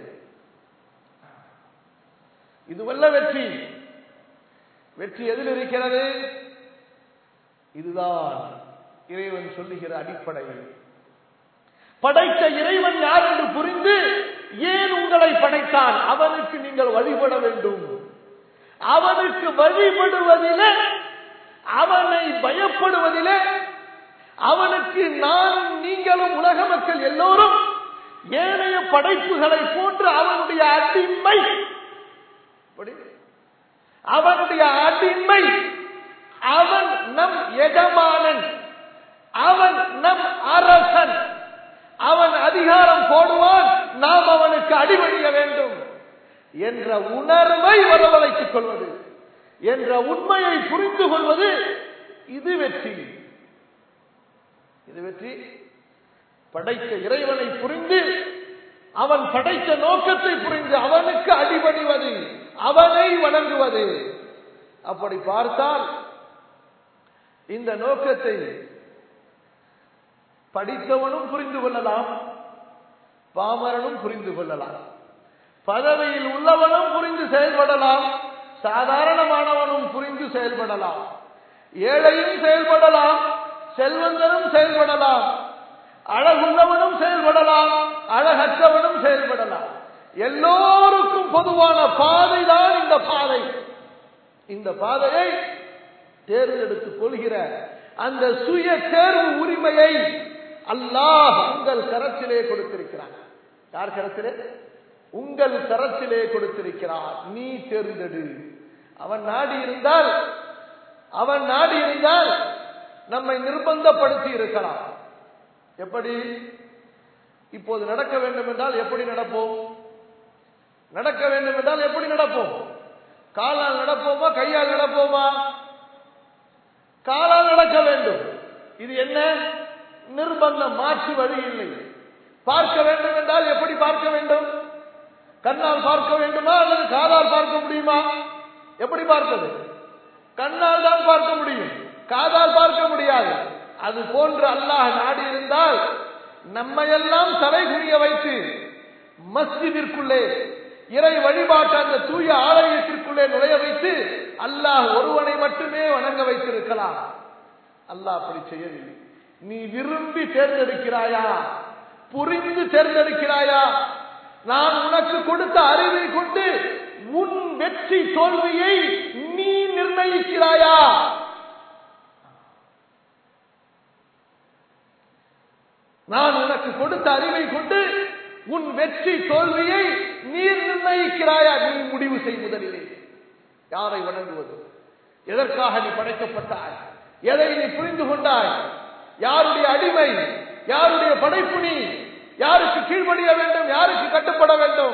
இதுவல்ல வெற்றி வெற்றி எதில் இருக்கிறது இதுதான் இறைவன் சொல்லுகிற அடிப்படை படைத்த இறைவன் யார் என்று புரிந்து ஏன் உங்களை படைத்தான் அவனுக்கு நீங்கள் வழிபட வேண்டும் அவனுக்கு வழிபடுவதிலே அவனை பயப்படுவதிலே அவனுக்கு நான் நீங்களும் உலக மக்கள் எல்லோரும் ஏனைய படைப்புகளை போன்று அவனுடைய அடிமை அப்படி? அவனுடைய அடிமை அவன் நம் எஜமானன் அவன் நம் அரசன் அவன் அதிகாரம் போடுவான் நாம் அவனுக்கு அடிபணிய வேண்டும் என்ற உணர்வை வரவழைத்துக் கொள்வது என்ற உண்மையை புரிந்து கொள்வது இது வெற்றி இது வெற்றி படைத்த இறைவனை புரிந்து அவன் படைத்த நோக்கத்தை புரிந்து அவனுக்கு அடிபணிவது அவனை வணங்குவது அப்படி பார்த்தால் இந்த நோக்கத்தை படித்தவனும் புரிந்து கொள்ளலாம் பாமரனும் புரிந்து கொள்ளலாம் பதவியில் உள்ளவனும் புரிந்து செயல்படலாம் சாதாரணமானவனும் புரிந்து செயல்படலாம் ஏழையும் செயல்படலாம் செல்வந்தனும் செயல்படலாம் அழகுள்ளவனும் செயல்படலாம் அழகற்றவனும் செயல்படலாம் எல்லோருக்கும் பொதுவான பாதை தான் இந்த பாதை இந்த பாதையை தேர்ந்தெடுத்துக் கொள்கிற அந்த சுய தேர்வு உரிமையை அல்லாஹ் உங்கள் கரத்திலே கொடுத்திருக்கிறான் யார் கரத்திலே உங்கள் கரத்திலே கொடுத்திருக்கிறார் நீ தேர்ந்தெடு அவன் நாடி இருந்தால் அவன் நாடி இருந்தால் நம்மை நிர்பந்தப்படுத்தி இருக்கலாம் எப்படி இப்போது நடக்க வேண்டும் என்றால் எப்படி நடப்போம் நடக்க வேண்டும் என்றால் எப்படி நடப்போம் காலால் நடப்போமா கையால் நடப்போமா காலால் நடக்க வேண்டும் இது என்ன நிர்பந்தம் மாற்று வழி இல்லை பார்க்க வேண்டும் என்றால் எப்படி பார்க்க வேண்டும் கண்ணால் பார்க்க வேண்டுமா அல்லது காதால் பார்க்க முடியுமா எப்படி பார்ப்பது கண்ணால் தான் பார்க்க முடியும் காதால் பார்க்க முடியாது அது போன்று அல்லாஹ் நாடி இருந்தால் நம்மையெல்லாம் தலைகுனிய வைத்து மஸ்ஜிதிற்குள்ளே இறை வழிபாட்டு அந்த தூய ஆலயத்திற்குள்ளே நுழைய வைத்து அல்லாஹ் ஒருவனை மட்டுமே வணங்க வைத்திருக்கலாம் அல்லாஹ் அப்படி செய்யவில்லை நீ விரும்பி தேர்ந்தெடுக்கிறாயா புரிந்து தேர்ந்தெடுக்கிறாயா நான் உனக்கு கொடுத்த அறிவை கொண்டு உன் வெற்றி தோல்வியை நீ நிர்ணயிக்கிறாயா நான் உனக்கு கொடுத்த அறிவை கொண்டு உன் வெற்றி தோல்வியை நீ நிர்ணயிக்கிறாயா நீ முடிவு செய் முதலிலே யாரை வணங்குவது எதற்காக நீ படைக்கப்பட்டாய் எதை நீ புரிந்து கொண்டாய் யாருடைய அடிமை யாருடைய படைப்பு நீ யாருக்கு கீழ்ப்படிய வேண்டும் யாருக்கு கட்டுப்பட வேண்டும்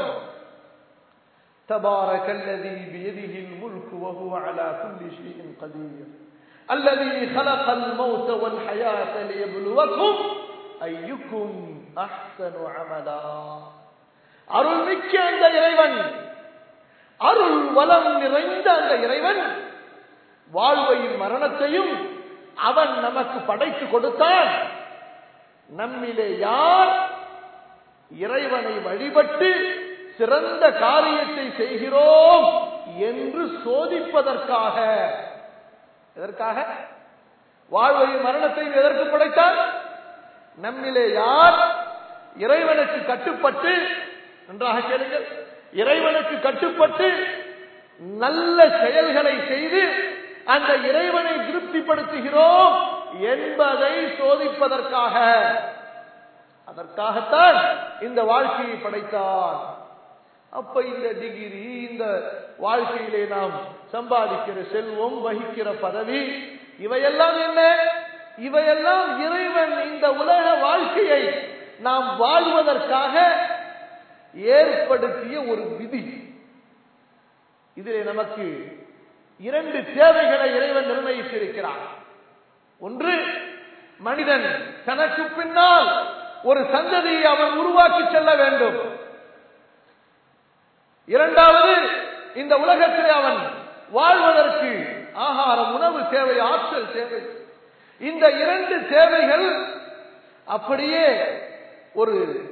تبارك الذي بيده الملك وهو على كل شيء قدير الذي خلق الموت والحياة ليبلوكم أيكم أحسن عملا அருள் மிக்க அந்த இறைவன் அருள் வளம் நிறைந்த அந்த இறைவன் வாழ்வையும் மரணத்தையும் அவன் நமக்கு படைத்து கொடுத்தான் நம்மிலே யார் இறைவனை வழிபட்டு சிறந்த காரியத்தை செய்கிறோம் என்று சோதிப்பதற்காக எதற்காக வாழ்வையும் மரணத்தையும் எதற்கு படைத்தார் நம்மிலே யார் இறைவனுக்கு கட்டுப்பட்டு நன்றாக கேளுங்கள் இறைவனுக்கு கட்டுப்பட்டு நல்ல செயல்களை செய்து அந்த இறைவனை திருப்திப்படுத்துகிறோம் என்பதை சோதிப்பதற்காக அதற்காகத்தான் இந்த வாழ்க்கையை படைத்தான் அப்ப இந்த டிகிரி இந்த வாழ்க்கையிலே நாம் சம்பாதிக்கிற செல்வம் வகிக்கிற பதவி இவையெல்லாம் என்ன இவையெல்லாம் இறைவன் இந்த உலக வாழ்க்கையை நாம் வாழ்வதற்காக ஏற்படுத்திய ஒரு விதி இதிலே நமக்கு இரண்டு தேவைகளை இறைவன் நிர்ணயித்திருக்கிறார் ஒன்று மனிதன் தனக்கு பின்னால் ஒரு சந்ததியை அவன் உருவாக்கி செல்ல வேண்டும் இரண்டாவது இந்த உலகத்திலே அவன் வாழ்வதற்கு ஆகாரம் உணவு தேவை ஆற்றல் தேவை இந்த இரண்டு தேவைகள் அப்படியே ஒரு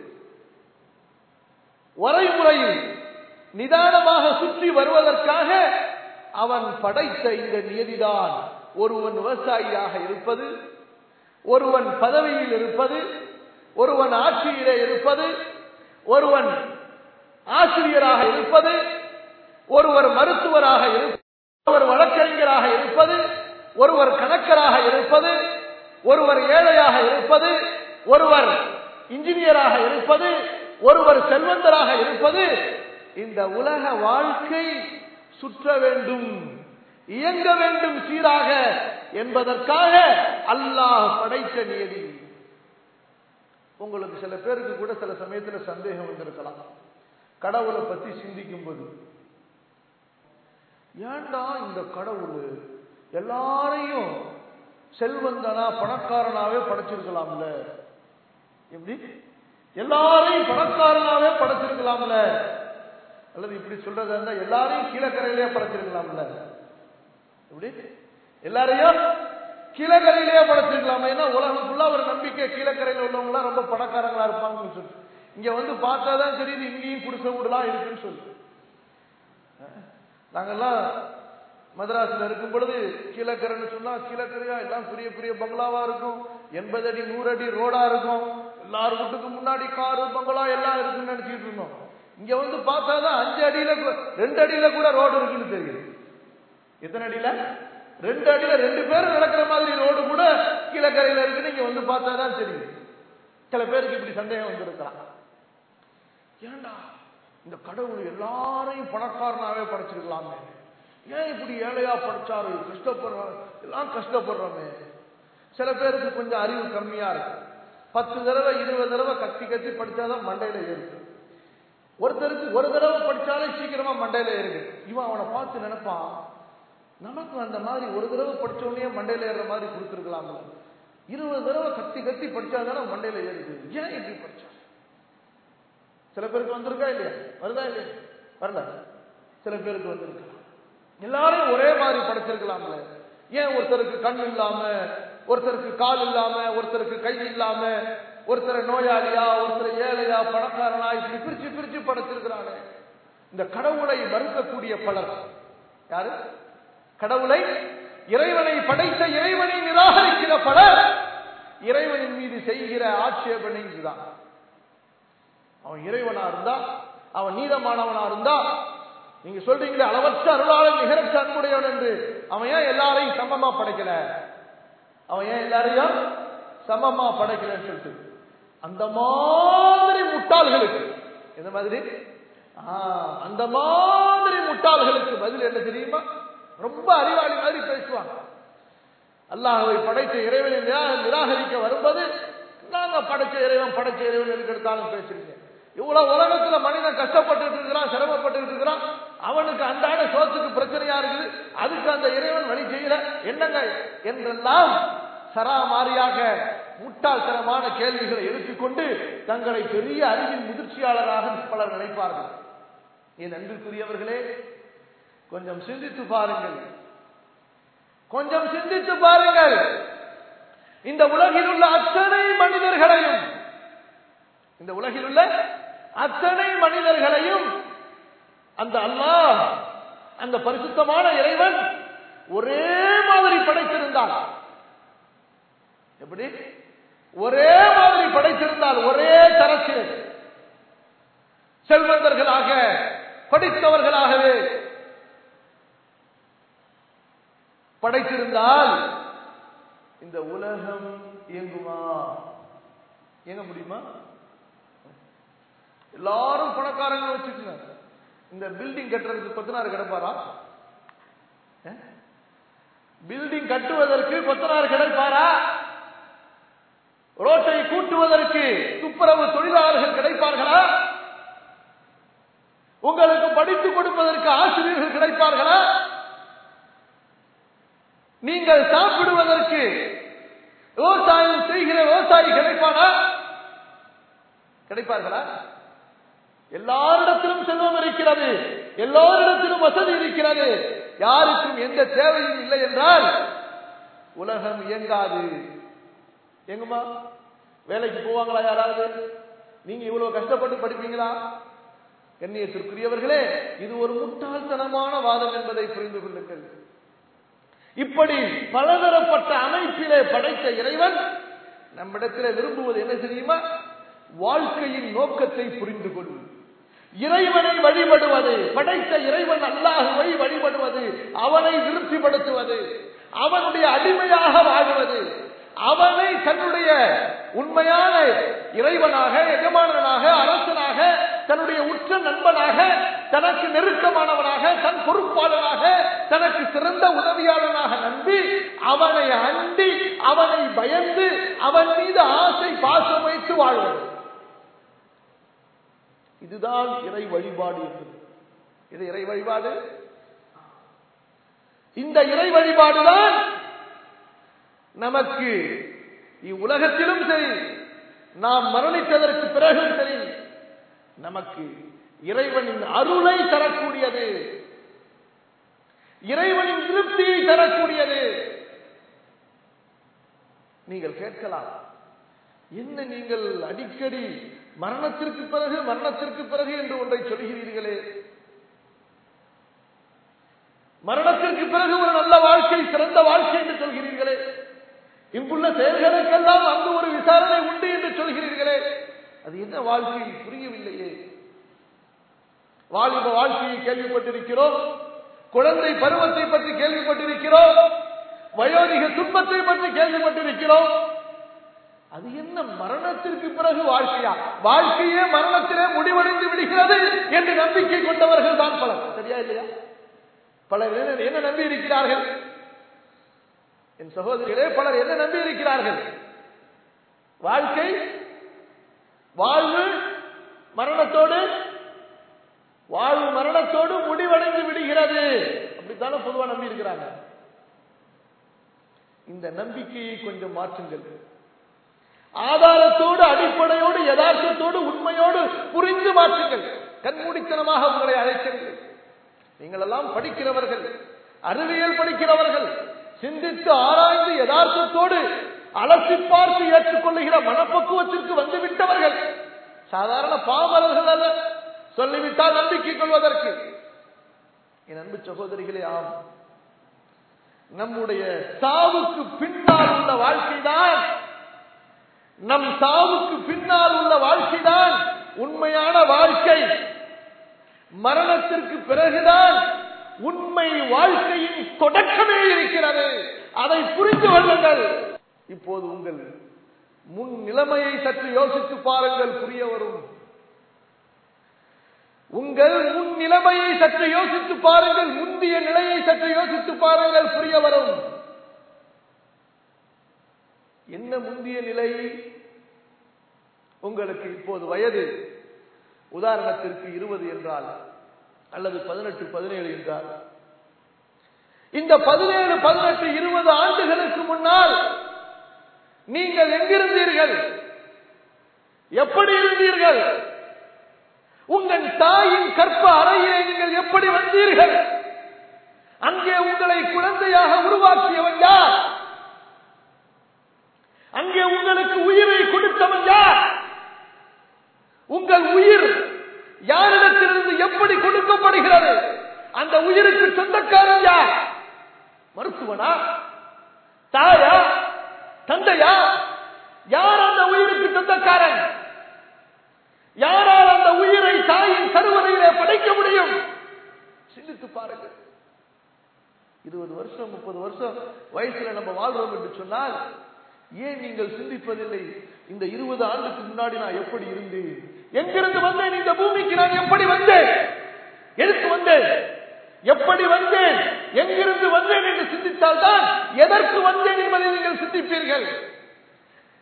வரைமுறையில் நிதானமாக சுற்றி வருவதற்காக அவன் படைத்த இந்த நியதிதான் ஒருவன் விவசாயியாக இருப்பது ஒருவன் பதவியில் இருப்பது ஒருவன் ஆட்சியிலே இருப்பது ஒருவன் ஆசிரியராக இருப்பது ஒருவர் மருத்துவராக இருப்பது ஒருவர் வழக்கறிஞராக இருப்பது ஒருவர் கணக்கராக இருப்பது ஒருவர் ஏழையாக இருப்பது ஒருவர் இன்ஜினியராக இருப்பது ஒருவர் செல்வந்தராக இருப்பது இந்த உலக வாழ்க்கை சுற்ற வேண்டும் இயங்க வேண்டும் சீராக என்பதற்காக அல்லாஹ் படைத்த நியதி உங்களுக்கு சில பேருக்கு கூட சில சமயத்துல சந்தேகம் வந்திருக்கலாம் கடவுளை பத்தி சிந்திக்கும் போது ஏண்டா இந்த கடவுள் எல்லாரையும் செல்வந்தனா பணக்காரனாவே படைச்சிருக்கலாம்ல எப்படி எல்லாரையும் பணக்காரனாவே படைச்சிருக்கலாம்ல அல்லது இப்படி சொல்றதா இருந்தா எல்லாரையும் கீழக்கரையிலே படைச்சிருக்கலாம்ல எப்படி எல்லாரையும் கீழக்கரையிலேயே படைச்சிருக்கலாமா ஏன்னா உலகம் ஃபுல்லா ஒரு நம்பிக்கை கீழக்கரையில் உள்ளவங்க ரொம்ப பணக்காரங்களா இருப்பாங்கன்னு சொல்லி இங்க வந்து பார்த்தாதான் தெரியுது இங்கேயும் குடிசை வீடுலாம் இருக்குன்னு சொல்லி நாங்கெல்லாம் மதராசில் இருக்கும் பொழுது கீழக்கரைன்னு சொன்னா கீழக்கரையா எல்லாம் பெரிய பெரிய பங்களாவா இருக்கும் எண்பது அடி நூறு அடி ரோடா இருக்கும் எல்லார் வீட்டுக்கு முன்னாடி காரு பங்களா எல்லாம் இருக்குன்னு நினைச்சிட்டு இருந்தோம் இங்க வந்து பார்த்தாதான் அஞ்சு அடியில கூட- ரெண்டு அடியில கூட ரோடு இருக்குன்னு தெரியுது எத்தனை அடியில ரெண்டு அடியில ரெண்டு பேரும் நடக்கிற மாதிரி ரோடு கூட கீழக்கரையில இருக்குன்னு இங்க வந்து பார்த்தாதான் தெரியுது சில பேருக்கு இப்படி சந்தேகம் வந்திருக்கலாம் ஏண்டா இந்த கடவுள் எல்லாரையும் பணக்காரனாவே படைச்சிருக்கலாமே ஏன் இப்படி ஏழையா படைச்சாரு கஷ்டப்படுறோம் எல்லாம் கஷ்டப்படுறோமே சில பேருக்கு கொஞ்சம் அறிவு கம்மியா இருக்கு பத்து தடவை இருபது தடவை கத்தி கத்தி படிச்சாதான் மண்டையில ஏறுது ஒருத்தருக்கு ஒரு தடவை படிச்சாலே சீக்கிரமா மண்டையில ஏறுது இவன் அவனை பார்த்து நினைப்பான் நமக்கு அந்த மாதிரி ஒரு தடவை படிச்ச உடனே மண்டையில ஏறுற மாதிரி கொடுத்துருக்கலாம்ல இருபது தடவை கத்தி கத்தி படிச்சாதானே மண்டையில ஏறுது ஏன் இப்படி படிச்சா சில பேருக்கு வந்திருக்கா இல்லையா வருதா இல்லையா வரல சில பேருக்கு வந்திருக்கா எல்லாரையும் ஒரே மாதிரி படைச்சிருக்கலாம்ல ஏன் ஒருத்தருக்கு கண் இல்லாம ஒருத்தருக்கு கால் இல்லாம ஒருத்தருக்கு கை இல்லாம ஒருத்தரை நோயாளியா ஒருத்தர் ஏழையா பணக்காரனா இப்படி பிரிச்சு பிரிச்சு படைச்சிருக்கிறானே இந்த கடவுளை மறுக்கக்கூடிய பலர் யாரு கடவுளை இறைவனை படைத்த இறைவனை நிராகரிக்கிற பலர் இறைவனின் மீது செய்கிற ஆட்சேபனை இதுதான் அவன் இறைவனா இருந்தா அவன் நீதமானவனா இருந்தா நீங்க சொல்றீங்களே அளவற்ற அருளாளன் நிகரற்ற அன்புடையவன் என்று அவன் ஏன் எல்லாரையும் சமமா படைக்கல அவன் ஏன் எல்லாரையும் சமமா படைக்கலன்னு சொல்லிட்டு அந்த மாதிரி முட்டாள்களுக்கு எந்த மாதிரி ஆ, அந்த மாதிரி முட்டாள்களுக்கு பதில் என்ன தெரியுமா ரொம்ப அறிவாளி மாதிரி பேசுவாங்க அல்லாஹ்வை படைத்த இறைவனை நிரா- நிராகரிக்க வரும்போது நாங்க படைச்ச இறைவன் படைச்ச இறைவன் எதுக்கு எடுத்தாலும் பேசுறீங்க இவ்வளவு உலகத்துல மனிதன் கஷ்டப்பட்டு இருக்கிறான் சிரமப்பட்டு இருக்கிறான் அவனுக்கு அன்றாட சோத்துக்கு பிரச்சனையா இருக்குது அதுக்கு அந்த இறைவன் வழி செய்யல என்னங்க என்றெல்லாம் சராமாரியாக முட்டாள்தனமான கேள்விகளை எழுப்பிக்கொண்டு தங்களை பெரிய அறிவின் முதிர்ச்சியாளராக பலர் நினைப்பார்கள் என் அன்பிற்குரியவர்களே கொஞ்சம் சிந்தித்து பாருங்கள் கொஞ்சம் சிந்தித்து பாருங்கள் இந்த உலகில் உள்ள அத்தனை மனிதர்களையும் இந்த உலகில் உள்ள அத்தனை மனிதர்களையும் அந்த அல்லாஹ் அந்த பரிசுத்தமான இறைவன் ஒரே மாதிரி படைத்திருந்தான் எப்படி ஒரே மாதிரி படைத்திருந்தால் ஒரே தரத்தில் செல்வந்தர்களாக படித்தவர்களாகவே படைத்திருந்தால் இந்த உலகம் இயங்குமா இயங்க முடியுமா எல்லாரும் பணக்காரங்க வச்சுக்கோங்க இந்த பில்டிங் கட்டுறதுக்கு கொத்தனார் கிடப்பாரா பில்டிங் கட்டுவதற்கு கொத்தனார் கிடைப்பாரா ரோட்டை கூட்டுவதற்கு துப்புரவு தொழிலாளர்கள் கிடைப்பார்களா உங்களுக்கு படித்துக் கொடுப்பதற்கு ஆசிரியர்கள் கிடைப்பார்களா நீங்கள் சாப்பிடுவதற்கு விவசாயம் செய்கிற விவசாயி கிடைப்பானா கிடைப்பார்களா எல்லாரிடத்திலும் செல்வம் இருக்கிறது எல்லோரிடத்திலும் வசதி இருக்கிறது யாருக்கும் எந்த தேவையும் இல்லை என்றால் உலகம் இயங்காது எங்குமா வேலைக்கு போவாங்களா யாராவது நீங்க இவ்வளவு கஷ்டப்பட்டு படிப்பீங்களா கண்ணியத்திற்குரியவர்களே இது ஒரு முட்டாள்தனமான வாதம் என்பதை புரிந்து கொள்ளுங்கள் இப்படி பலதரப்பட்ட அமைப்பிலே படைத்த இறைவன் நம்மிடத்தில் விரும்புவது என்ன தெரியுமா வாழ்க்கையின் நோக்கத்தை புரிந்து கொள்வது இறைவனை வழிபடுவது படைத்த இறைவன் அல்லாஹுவை வழிபடுவது அவனை திருப்திப்படுத்துவது அவனுடைய அடிமையாக வாழ்வது அவனை தன்னுடைய உண்மையான இறைவனாக எஜமானனாக அரசனாக தன்னுடைய உற்ற நண்பனாக தனக்கு நெருக்கமானவனாக தன் பொறுப்பாளனாக தனக்கு சிறந்த உதவியாளனாக நம்பி அவனை அண்டி அவனை பயந்து அவன் மீது ஆசை பாசம் வைத்து வாழ்வது இதுதான் இறை வழிபாடு என்பது இது இறை வழிபாடு இந்த இறை வழிபாடுதான் நமக்கு இவ்வுலகத்திலும் சரி நாம் மரணித்ததற்கு பிறகும் சரி நமக்கு இறைவனின் அருளை தரக்கூடியது இறைவனின் திருப்தியை தரக்கூடியது நீங்கள் கேட்கலாம் என்ன நீங்கள் அடிக்கடி மரணத்திற்கு பிறகு மரணத்திற்கு பிறகு என்று ஒன்றை சொல்கிறீர்களே மரணத்திற்கு பிறகு ஒரு நல்ல வாழ்க்கை சிறந்த வாழ்க்கை என்று சொல்கிறீர்களே இங்குள்ள செயல்களுக்கெல்லாம் அங்கு ஒரு விசாரணை உண்டு என்று சொல்கிறீர்களே அது என்ன வாழ்க்கை புரியவில்லையே வாலிப வாழ்க்கையை கேள்விப்பட்டிருக்கிறோம் குழந்தை பருவத்தை பற்றி கேள்விப்பட்டிருக்கிறோம் வயோதிக துன்பத்தை பற்றி கேள்விப்பட்டிருக்கிறோம் அது என்ன மரணத்திற்கு பிறகு வாழ்க்கையா வாழ்க்கையே மரணத்திலே முடிவடைந்து விடுகிறது என்று நம்பிக்கை கொண்டவர்கள் தான் பலர் சரியா இல்லையா பலர் என்ன என்ன நம்பி இருக்கிறார்கள் என் சகோதரிகளே பலர் என்ன நம்பி இருக்கிறார்கள் வாழ்க்கை வாழ்வு மரணத்தோடு வாழ்வு மரணத்தோடு முடிவடைந்து விடுகிறது அப்படித்தானே பொதுவா நம்பி இருக்கிறாங்க இந்த நம்பிக்கையை கொஞ்சம் மாற்றுங்கள் ஆதாரத்தோடு அடிப்படையோடு யதார்த்தத்தோடு உண்மையோடு புரிந்து மாற்றுங்கள் கண்மூடித்தனமாக உங்களை அழைக்கிறீர்கள் நீங்கள் எல்லாம் படிக்கிறவர்கள் அறிவியல் படிக்கிறவர்கள் சிந்தித்து ஆராய்ந்து யதார்த்தத்தோடு அலசி பார்த்து ஏற்றுக்கொள்ளுகிற மனப்பக்குவத்திற்கு வந்து விட்டவர்கள் சாதாரண பாமரர்கள் அல்ல சொல்லிவிட்டால் நம்பிக்கை கொள்வதற்கு என் அன்பு சகோதரிகளே ஆம் நம்முடைய சாவுக்கு பின்னால் உள்ள வாழ்க்கைதான் நம் சாவுக்கு பின்னால் உள்ள வாழ்க்கைதான் உண்மையான வாழ்க்கை மரணத்திற்கு பிறகுதான் உண்மை வாழ்க்கையின் தொடக்கமே இருக்கிறது அதை புரிந்து கொள்ளுங்கள் இப்போது உங்கள் முன் நிலைமையை சற்று யோசித்து பாருங்கள் புரிய வரும் உங்கள் முன் நிலைமையை சற்று யோசித்து பாருங்கள் முந்தைய நிலையை சற்று யோசித்து பாருங்கள் புரிய வரும் என்ன முந்தைய நிலை உங்களுக்கு இப்போது வயது உதாரணத்திற்கு இருபது என்றால் அல்லது பதினெட்டு பதினேழு என்றால் இந்த பதினேழு பதினெட்டு இருபது ஆண்டுகளுக்கு முன்னால் நீங்கள் எங்கிருந்தீர்கள் எப்படி இருந்தீர்கள் உங்கள் தாயின் கற்ப அறையிலே நீங்கள் எப்படி வந்தீர்கள் அங்கே உங்களை குழந்தையாக உருவாக்கியவன் யார் அங்கே உங்களுக்கு உயிரை கொடுத்தவன் யார் உங்கள் உயிர் யாரிடத்திலிருந்து எப்படி கொடுக்கப்படுகிறது அந்த உயிருக்கு சொந்தக்காரன் யார் மருத்துவனா தாயா தந்தையா யார் அந்த உயிருக்கு சொந்தக்காரன் யாரால் அந்த உயிரை தாயின் கருவறையிலே படைக்க முடியும் சிந்தித்து பாருங்கள் இருபது வருஷம் முப்பது வருஷம் வயசுல நம்ம வாழ்றோம் என்று சொன்னால் ஏன் நீங்கள் சிந்திப்பதில்லை இந்த இருபது ஆண்டுக்கு முன்னாடி நான் எப்படி இருந்தேன் எங்கிருந்து வந்தேன் இந்த பூமிக்கு நான் எப்படி வந்தேன் எதுக்கு வந்தேன் எப்படி வந்தேன் எங்கிருந்து வந்தேன் என்று சிந்தித்தால் தான் எதற்கு வந்தேன் என்பதை நீங்கள் சிந்திப்பீர்கள்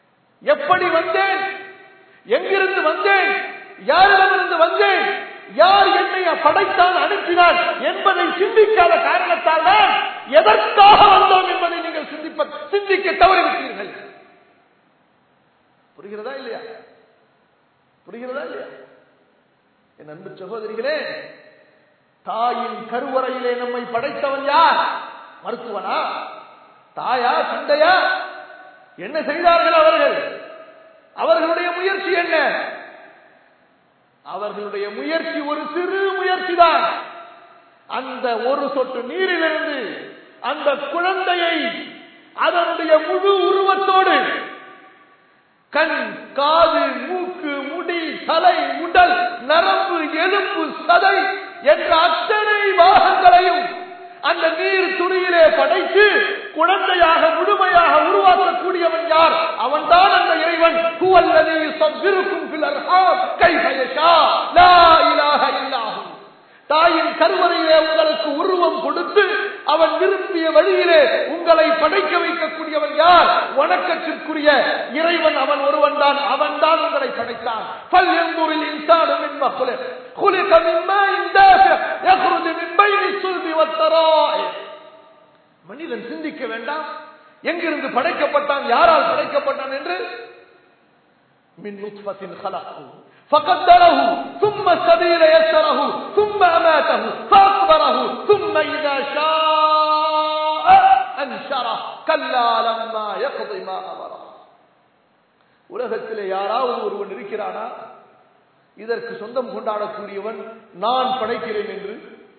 எப்படி வந்தேன் எங்கிருந்து வந்தேன் யாரிடமிருந்து வந்தேன் யார் என்னை படைத்தான் அனுப்பினார் என்பதை சிந்திக்காத காரணத்தால் தான் எதற்காக வந்தோம் என்பதை நீங்கள் சிந்திப்ப சிந்திக்க தவறிவிட்டீர்கள் புரிகிறதா இல்லையா புரிகிறதா இல்லையா என் அன்பு சகோதரிகளே தாயின் கருவறையிலே நம்மை படைத்தவன் யார் மருத்துவனா தாயா தந்தையா என்ன செய்தார்கள் அவர்கள் அவர்களுடைய முயற்சி என்ன அவர்களுடைய முயற்சி ஒரு சிறு முயற்சி தான் அந்த ஒரு சொட்டு நீரிலிருந்து அந்த குழந்தையை அதனுடைய முழு உருவத்தோடு கண் காது மூக்கு முடி தலை உடல் நரம்பு எலும்பு சதை என்ற அத்தனை பாகங்களையும் அந்த நீர் துணியிலே படைத்து குழந்தையாக முழுமையாக உருவாக்கக்கூடியவன் யார் அவன்தான் அந்த இறைவன் குவல்லதி சவ்விருக்கும் பிலர்ஹாம் கைஃபயஷா லா இலாஹ இல்லாஹு தாயின் கருவறையிலே உங்களுக்கு உருவம் கொடுத்து அவன் விரும்பிய வழியிலே உங்களை படைக்க வைக்கக்கூடியவன் யார் வணக்கத்திற்குரிய இறைவன் அவன் ஒருவன் தான் அவன் தான் உங்களை படைத்தான் பல் எங்கூரில் இன்சானும் மின் மக்குலே خلق من ماء دافع يخرج من بين الصلب والترائب மனிதன் சிந்திக்க வேண்டாம் எங்கிருந்து படைக்கப்பட்டான் யாரால் படைக்கப்பட்டான் என்று மின் நுத்ஃபத்தின் خلقه فقدره ثم السبيل يسره ثم أماته فأكبره ثم إذا شاء أنشره كلا لما يقضي ما أمره உலகத்திலே யாராவது ஒருவன் இருக்கிறானா இதற்கு சொந்தம் கொண்டாடக்கூடியவன் நான் படைக்கிறேன் என்று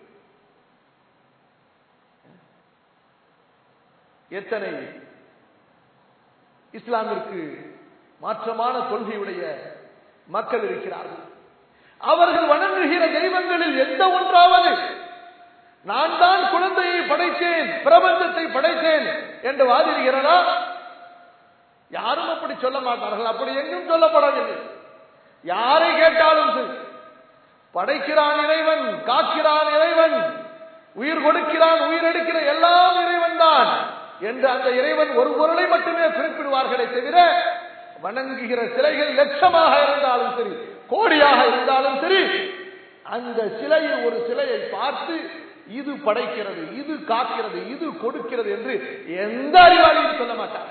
எத்தனை இஸ்லாமிற்கு மாற்றமான கொள்கையுடைய மக்கள் இருக்கிறார்கள் அவர்கள் வணங்குகிற தெய்வங்களில் எந்த ஒன்றாவது நான் தான் குழந்தையை படைத்தேன் பிரபஞ்சத்தை படைத்தேன் என்று வாதிடுகிறதா யாரும் அப்படி சொல்ல மாட்டார்கள் அப்படி எங்கும் சொல்லப்படவில்லை யாரை கேட்டாலும் சரி படைக்கிறான் இறைவன் காக்கிறான் இறைவன் உயிர் கொடுக்கிறான் உயிர் எடுக்கிற எல்லாம் இறைவன் தான் என்று அந்த இறைவன் ஒரு பொருளை மட்டுமே குறிப்பிடுவார்களே தவிர வணங்குகிற சிலைகள் லட்சமாக இருந்தாலும் சரி கோடியாக இருந்தாலும் சரி அந்த சிலையில் ஒரு சிலையை பார்த்து இது படைக்கிறது இது காக்கிறது இது கொடுக்கிறது என்று எந்த அறிவாளியும் சொல்ல மாட்டார்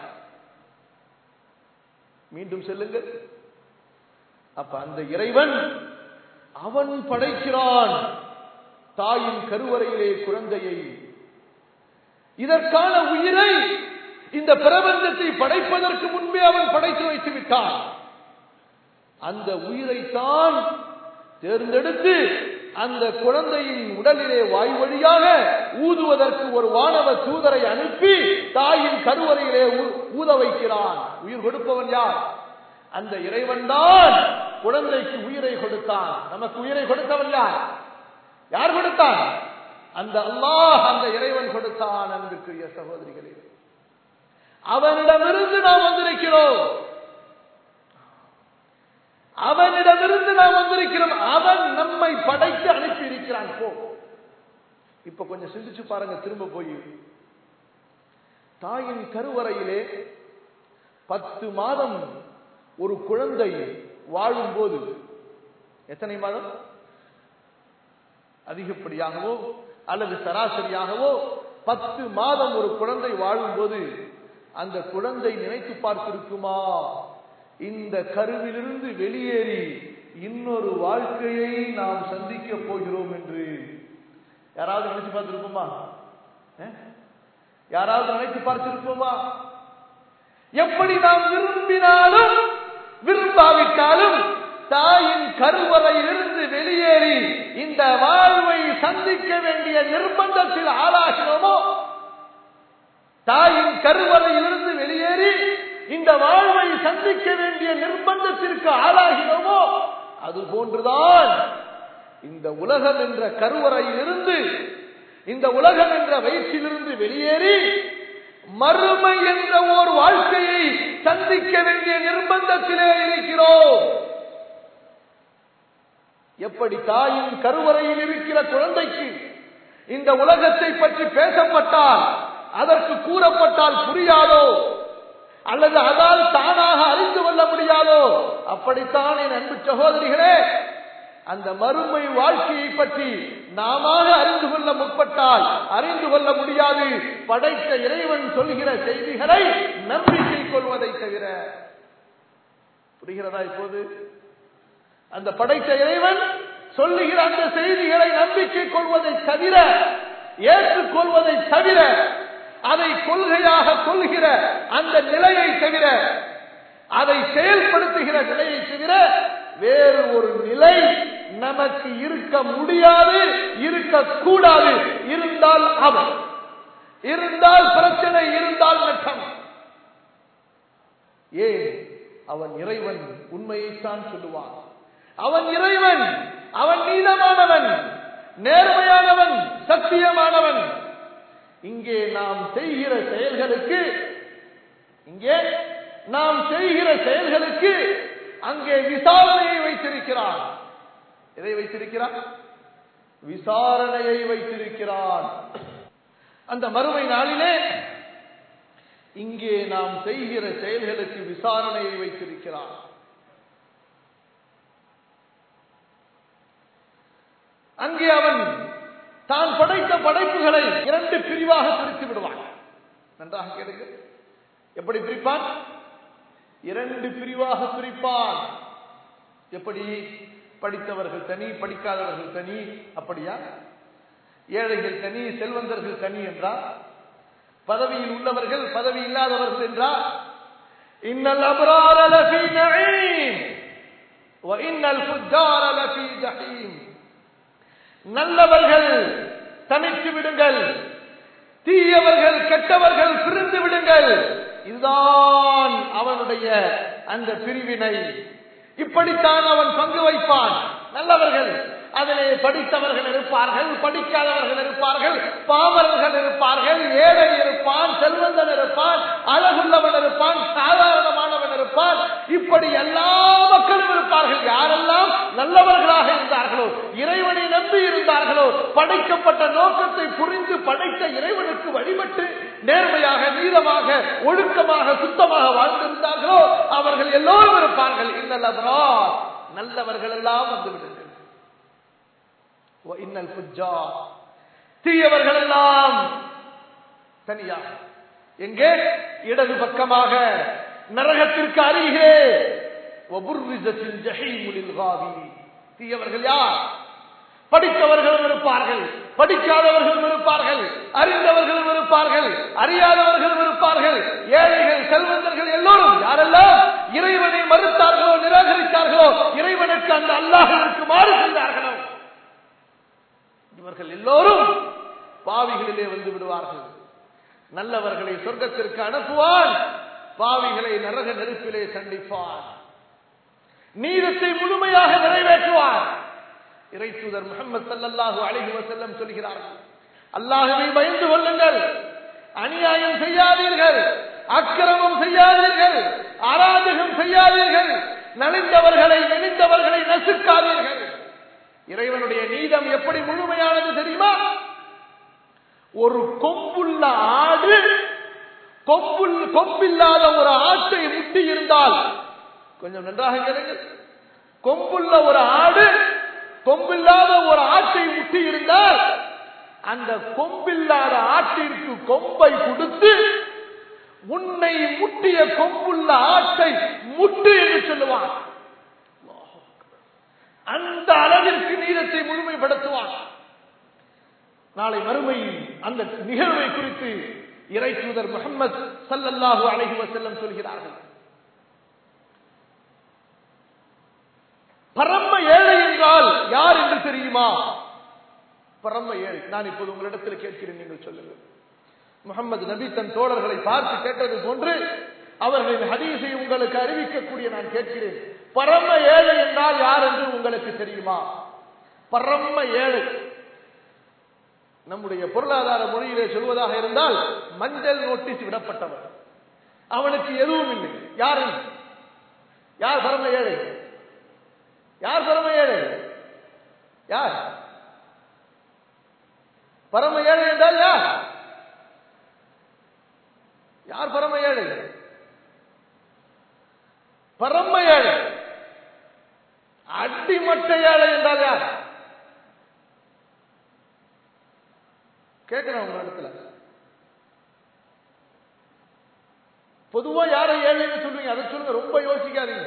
மீண்டும் செல்லுங்கள் அப்ப அந்த இறைவன் அவன் படைக்கிறான் தாயின் கருவறையிலே குழந்தையை இதற்கான உயிரை இந்த பிரபஞ்சத்தை படைப்பதற்கு முன்பே அவன் படைத்து வைத்து விட்டான் அந்த உயிரைத்தான் தேர்ந்தெடுத்து அந்த குழந்தையின் உடலிலே வாய் வழியாக ஊதுவதற்கு ஒரு வானவ தூதரை அனுப்பி தாயின் கருவறையிலே ஊத வைக்கிறான் உயிர் கொடுப்பவன் யார் அந்த இறைவன் தான் குழந்தைக்கு உயிரை கொடுத்தான் நமக்கு உயிரை கொடுத்தவன் யார் யார் கொடுத்தான் அந்த அல்லாஹ் அந்த இறைவன் கொடுத்தான் அன்பிற்குரிய சகோதரிகளே அவனிடமிருந்து நாம் வந்திருக்கிறோம் அவனிடமிருந்து நாம் வந்திருக்கிறோம் அவன் நம்மை படைத்து அனுப்பி இருக்கிறான் போ இப்ப கொஞ்சம் சிந்திச்சு பாருங்க திரும்ப போய் தாயின் கருவறையிலே பத்து மாதம் ஒரு குழந்தை வாழும் போது எத்தனை மாதம் அதிகப்படியாகவோ அல்லது சராசரியாகவோ பத்து மாதம் ஒரு குழந்தை வாழும் போது அந்த குழந்தை நினைத்து பார்த்திருக்குமா இந்த கருவிலிருந்து வெளியேறி இன்னொரு வாழ்க்கையை நாம் சந்திக்க போகிறோம் என்று யாராவது நினைச்சு பார்த்திருப்போமா யாராவது நினைத்து பார்த்திருப்போமா எப்படி நாம் விரும்பினாலும் விரும்பாவிட்டாலும் தாயின் கருவறையிலிருந்து வெளியேறி இந்த வாழ்வை சந்திக்க வேண்டிய நிர்பந்தத்தில் ஆளாகினோமோ தாயின் கருவறையிலிருந்து வெளியேறி இந்த வாழ்வை சந்திக்க வேண்டிய நிர்பந்தத்திற்கு ஆளாகினோமோ அது போன்றுதான் இந்த உலகம் என்ற கருவறையிலிருந்து இந்த உலகம் என்ற வயிற்றிலிருந்து வெளியேறி மறுமை என்ற ஓர் வாழ்க்கையை சந்திக்க வேண்டிய நிர்பந்தத்திலே இருக்கிறோம் எப்படி தாயின் கருவறையில் இருக்கிற குழந்தைக்கு இந்த உலகத்தை பற்றி பேசப்பட்டால் அதற்கு கூறப்பட்டால் புரியாதோ அல்லது அதால் தானாக அறிந்து கொள்ள முடியாதோ அப்படித்தான் என் அன்பு சகோதரிகளே அந்த மறுமை வாழ்க்கையை பற்றி நாம அறிந்து கொள்ள முற்பட்டால் அறிந்து கொள்ள முடியாது படைத்த இறைவன் சொல்கிற செய்திகளை நம்பிக்கை கொள்வதை தவிர புரிகிறதா இப்போது அந்த படைத்த இறைவன் சொல்லுகிற அந்த செய்திகளை நம்பிக்கை கொள்வதை தவிர ஏற்றுக்கொள்வதை தவிர அதை கொள்கையாக கொள்கிற அந்த நிலையை தவிர அதை செயல்படுத்துகிற நிலையை தவிர வேறு ஒரு நிலை நமக்கு இருக்க முடியாது இருக்கக்கூடாது இருந்தால் அவன் இருந்தால் பிரச்சனை இருந்தால் நட்டம் ஏன் அவன் இறைவன் உண்மையைத்தான் சொல்லுவான் அவன் இறைவன் அவன் நீளமானவன் நேர்மையானவன் சத்தியமானவன் இங்கே நாம் செய்கிற செயல்களுக்கு இங்கே நாம் செய்கிற செயல்களுக்கு அங்கே விசாரணையை வைத்திருக்கிறான் எதை வைத்திருக்கிறான் விசாரணையை வைத்திருக்கிறான் அந்த மறுமை நாளிலே இங்கே நாம் செய்கிற செயல்களுக்கு விசாரணையை வைத்திருக்கிறான் அங்கே அவன் தான் படைத்த படைப்புகளை இரண்டு பிரிவாக பிரித்து விடுவான் நன்றாக கேளுங்க எப்படி பிரிப்பான் இரண்டு பிரிவாக பிரிப்பான் எப்படி படித்தவர்கள் தனி படிக்காதவர்கள் தனி அப்படியா ஏழைகள் தனி செல்வந்தர்கள் தனி என்றார் பதவியில் உள்ளவர்கள் பதவி இல்லாதவர்கள் என்றார் இன்னல் அபரார லஃபீ நஈம் வ இன்னல் ஃபுஜ்ஜார லஃபீ ஜஹீம் நல்லவர்கள் தனித்து விடுங்கள் தீயவர்கள் கெட்டவர்கள் பிரிந்து விடுங்கள் இதுதான் அவனுடைய அந்த பிரிவினை இப்படித்தான் அவன் பங்கு வைப்பான் நல்லவர்கள் அதிலே படித்தவர்கள் இருப்பார்கள் படிக்காதவர்கள் இருப்பார்கள் பாமரர்கள் இருப்பார்கள் ஏழை இருப்பான் செல்வந்தன் இருப்பான் அழகுள்ளவன் இருப்பான் சாதாரணமானவன் இருப்பான் இப்படி எல்லா மக்களும் இருப்பார்கள் யாரெல்லாம் நல்லவர்களாக இருந்தார்களோ இறைவனை நம்பி இருந்தார்களோ படைக்கப்பட்ட நோக்கத்தை புரிந்து படைத்த இறைவனுக்கு வழிபட்டு நேர்மையாக நீளமாக ஒழுக்கமாக சுத்தமாக வாழ்ந்திருந்தார்களோ அவர்கள் எல்லோரும் இருப்பார்கள் இன்னல்லவரா நல்லவர்கள் எல்லாம் வந்து விடுங்கள் இன்னல் புஜா தீயவர்கள் எல்லாம் தனியாக எங்கே இடது பக்கமாக நரகத்திற்கு அருகே தீயவர்கள் யார் படித்தவர்களும் இருப்பார்கள் படிக்காதவர்களும் இருப்பார்கள் அறிந்தவர்களும் இருப்பார்கள் அறியாதவர்களும் இருப்பார்கள் ஏழைகள் செல்வந்தர்கள் எல்லோரும் யாரெல்லாம் இறைவனை மறுத்தார்களோ நிராகரித்தார்களோ இறைவனுக்கு அந்த அல்லாஹனுக்கு மாறு செய்தார்களோ இவர்கள் எல்லோரும் பாவிகளிலே வந்து விடுவார்கள் நல்லவர்களை சொர்க்கத்திற்கு அனுப்புவான் பாவிகளை நரக நெருப்பிலே சந்திப்பான் நீதத்தை முழுமையாக நிறைவேற்றுவார் இறை தூதர் முகமது சல்லல்லாஹு அலைஹி வஸல்லம் சொல்கிறார்கள் அல்லாஹுவை பயந்து கொள்ளுங்கள் அநியாயம் செய்யாதீர்கள் அக்கிரமம் செய்யாதீர்கள் அராஜகம் செய்யாதீர்கள் நலிந்தவர்களை நெளிந்தவர்களை நசுக்காதீர்கள் இறைவனுடைய நீதம் எப்படி முழுமையானது தெரியுமா ஒரு கொம்புள்ள ஆடு கொம்புள் கொம்பில்லாத ஒரு ஆட்டை முட்டி இருந்தால் கொஞ்சம் நன்றாக கேளுங்கள் கொம்புள்ள ஒரு ஆடு கொம்பில்லாத ஒரு ஆட்டை முட்டி இருந்தால் அந்த கொம்பில்லாத ஆட்டிற்கு கொம்பை கொடுத்து உன்னை முட்டிய கொம்புள்ள ஆட்டை முட்டு என்று சொல்லுவான் அந்த அளவிற்கு நீளத்தை முழுமைப்படுத்துவான் நாளை மறுமையில் அந்த நிகழ்வை குறித்து இறை தூதர் முகமது சல்லல்லாஹு அலைஹி வஸல்லம் சொல்கிறார்கள் பரம ஏழை என்றால் யார் என்று தெரியுமா பரம ஏழை நான் இப்போது உங்களிடத்தில் கேட்கிறேன் நீங்கள் சொல்லுங்கள் முகமது நபி தன் தோழர்களை பார்த்து கேட்டது போன்று அவர்களின் ஹதீஸை உங்களுக்கு அறிவிக்கக்கூடிய நான் கேட்கிறேன் பரம ஏழை என்றால் யார் என்று உங்களுக்கு தெரியுமா பரம ஏழை நம்முடைய பொருளாதார மொழியிலே சொல்வதாக இருந்தால் மஞ்சள் நோட்டீஸ் விடப்பட்டவர் அவனுக்கு எதுவும் இல்லை யாரு யார் பரம ஏழை யார் பரம ஏழை யார் பரம ஏழை என்றால் யார் யார் பரம ஏழை பரம ஏழை அடிமட்ட ஏழை என்றால் யார் கேட்கிறேன் உங்க இடத்துல பொதுவா யாரை ஏழைன்னு சொல்லுவீங்க அதை சொல்லுங்க ரொம்ப யோசிக்காதீங்க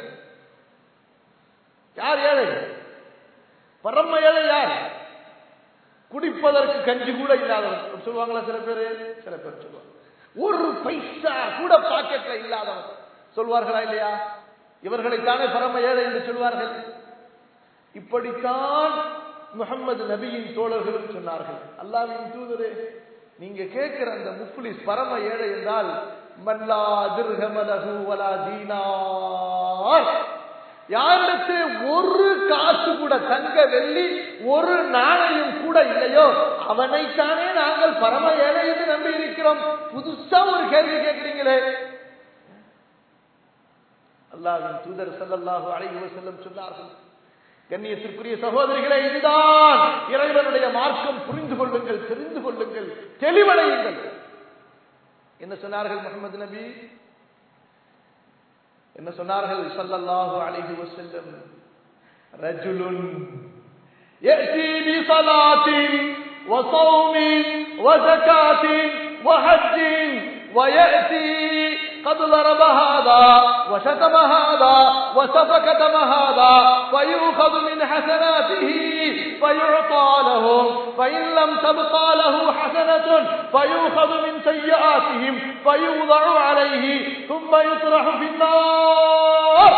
யார் ஏழை பரம ஏழை யார் குடிப்பதற்கு கஞ்சி கூட இல்லாதவன் சொல்லுவாங்களா சில பேர் சில பேர் சொல்லுவாங்க ஒரு பைசா கூட பாக்கெட்ல இல்லாதவன் சொல்வார்களா இல்லையா இவர்களைத்தானே பரம ஏழை என்று சொல்வார்கள் இப்படித்தான் முகமது நபியின் தோழர்களும் சொன்னார்கள் அல்லாவின் தூதரே நீங்க கேட்கிற அந்த முஃப்லிஸ் பரம ஏழை என்றால் மல்லா திருகமலகு வலா தீனார் யாருக்கு ஒரு காசு கூட தங்க வெள்ளி ஒரு நாணயம் கூட இல்லையோ அவனைத்தானே நாங்கள் பரம ஏழை என்று நம்பி இருக்கிறோம் புதுசா ஒரு கேள்வி கேட்கிறீங்களே அல்லாவின் தூதர் ஸல்லல்லாஹு அலைஹி வஸல்லம் சொன்னார்கள் கண்ணியத்திற்குரிய சகோதரிகளே இதுதான் இறைவனுடைய மார்க்கம் புரிந்து கொள்ளுங்கள் தெரிந்து கொள்ளுங்கள் தெளிவடையுங்கள் என்ன சொன்னார்கள் முகமது நபி என்ன சொன்னார்கள் ஸல்லல்லாஹு அலைஹி வஸல்லம் ரஜுலுன் يأتي بصلاة وصوم وزكاة وحج ويأتي قد ضرب هذا وشتم هذا وسفك دم هذا فيؤخذ من حسناته فيعطى له فإن لم تبقى له حسنة فيؤخذ من سيئاتهم فيوضع عليه ثم يطرح في النار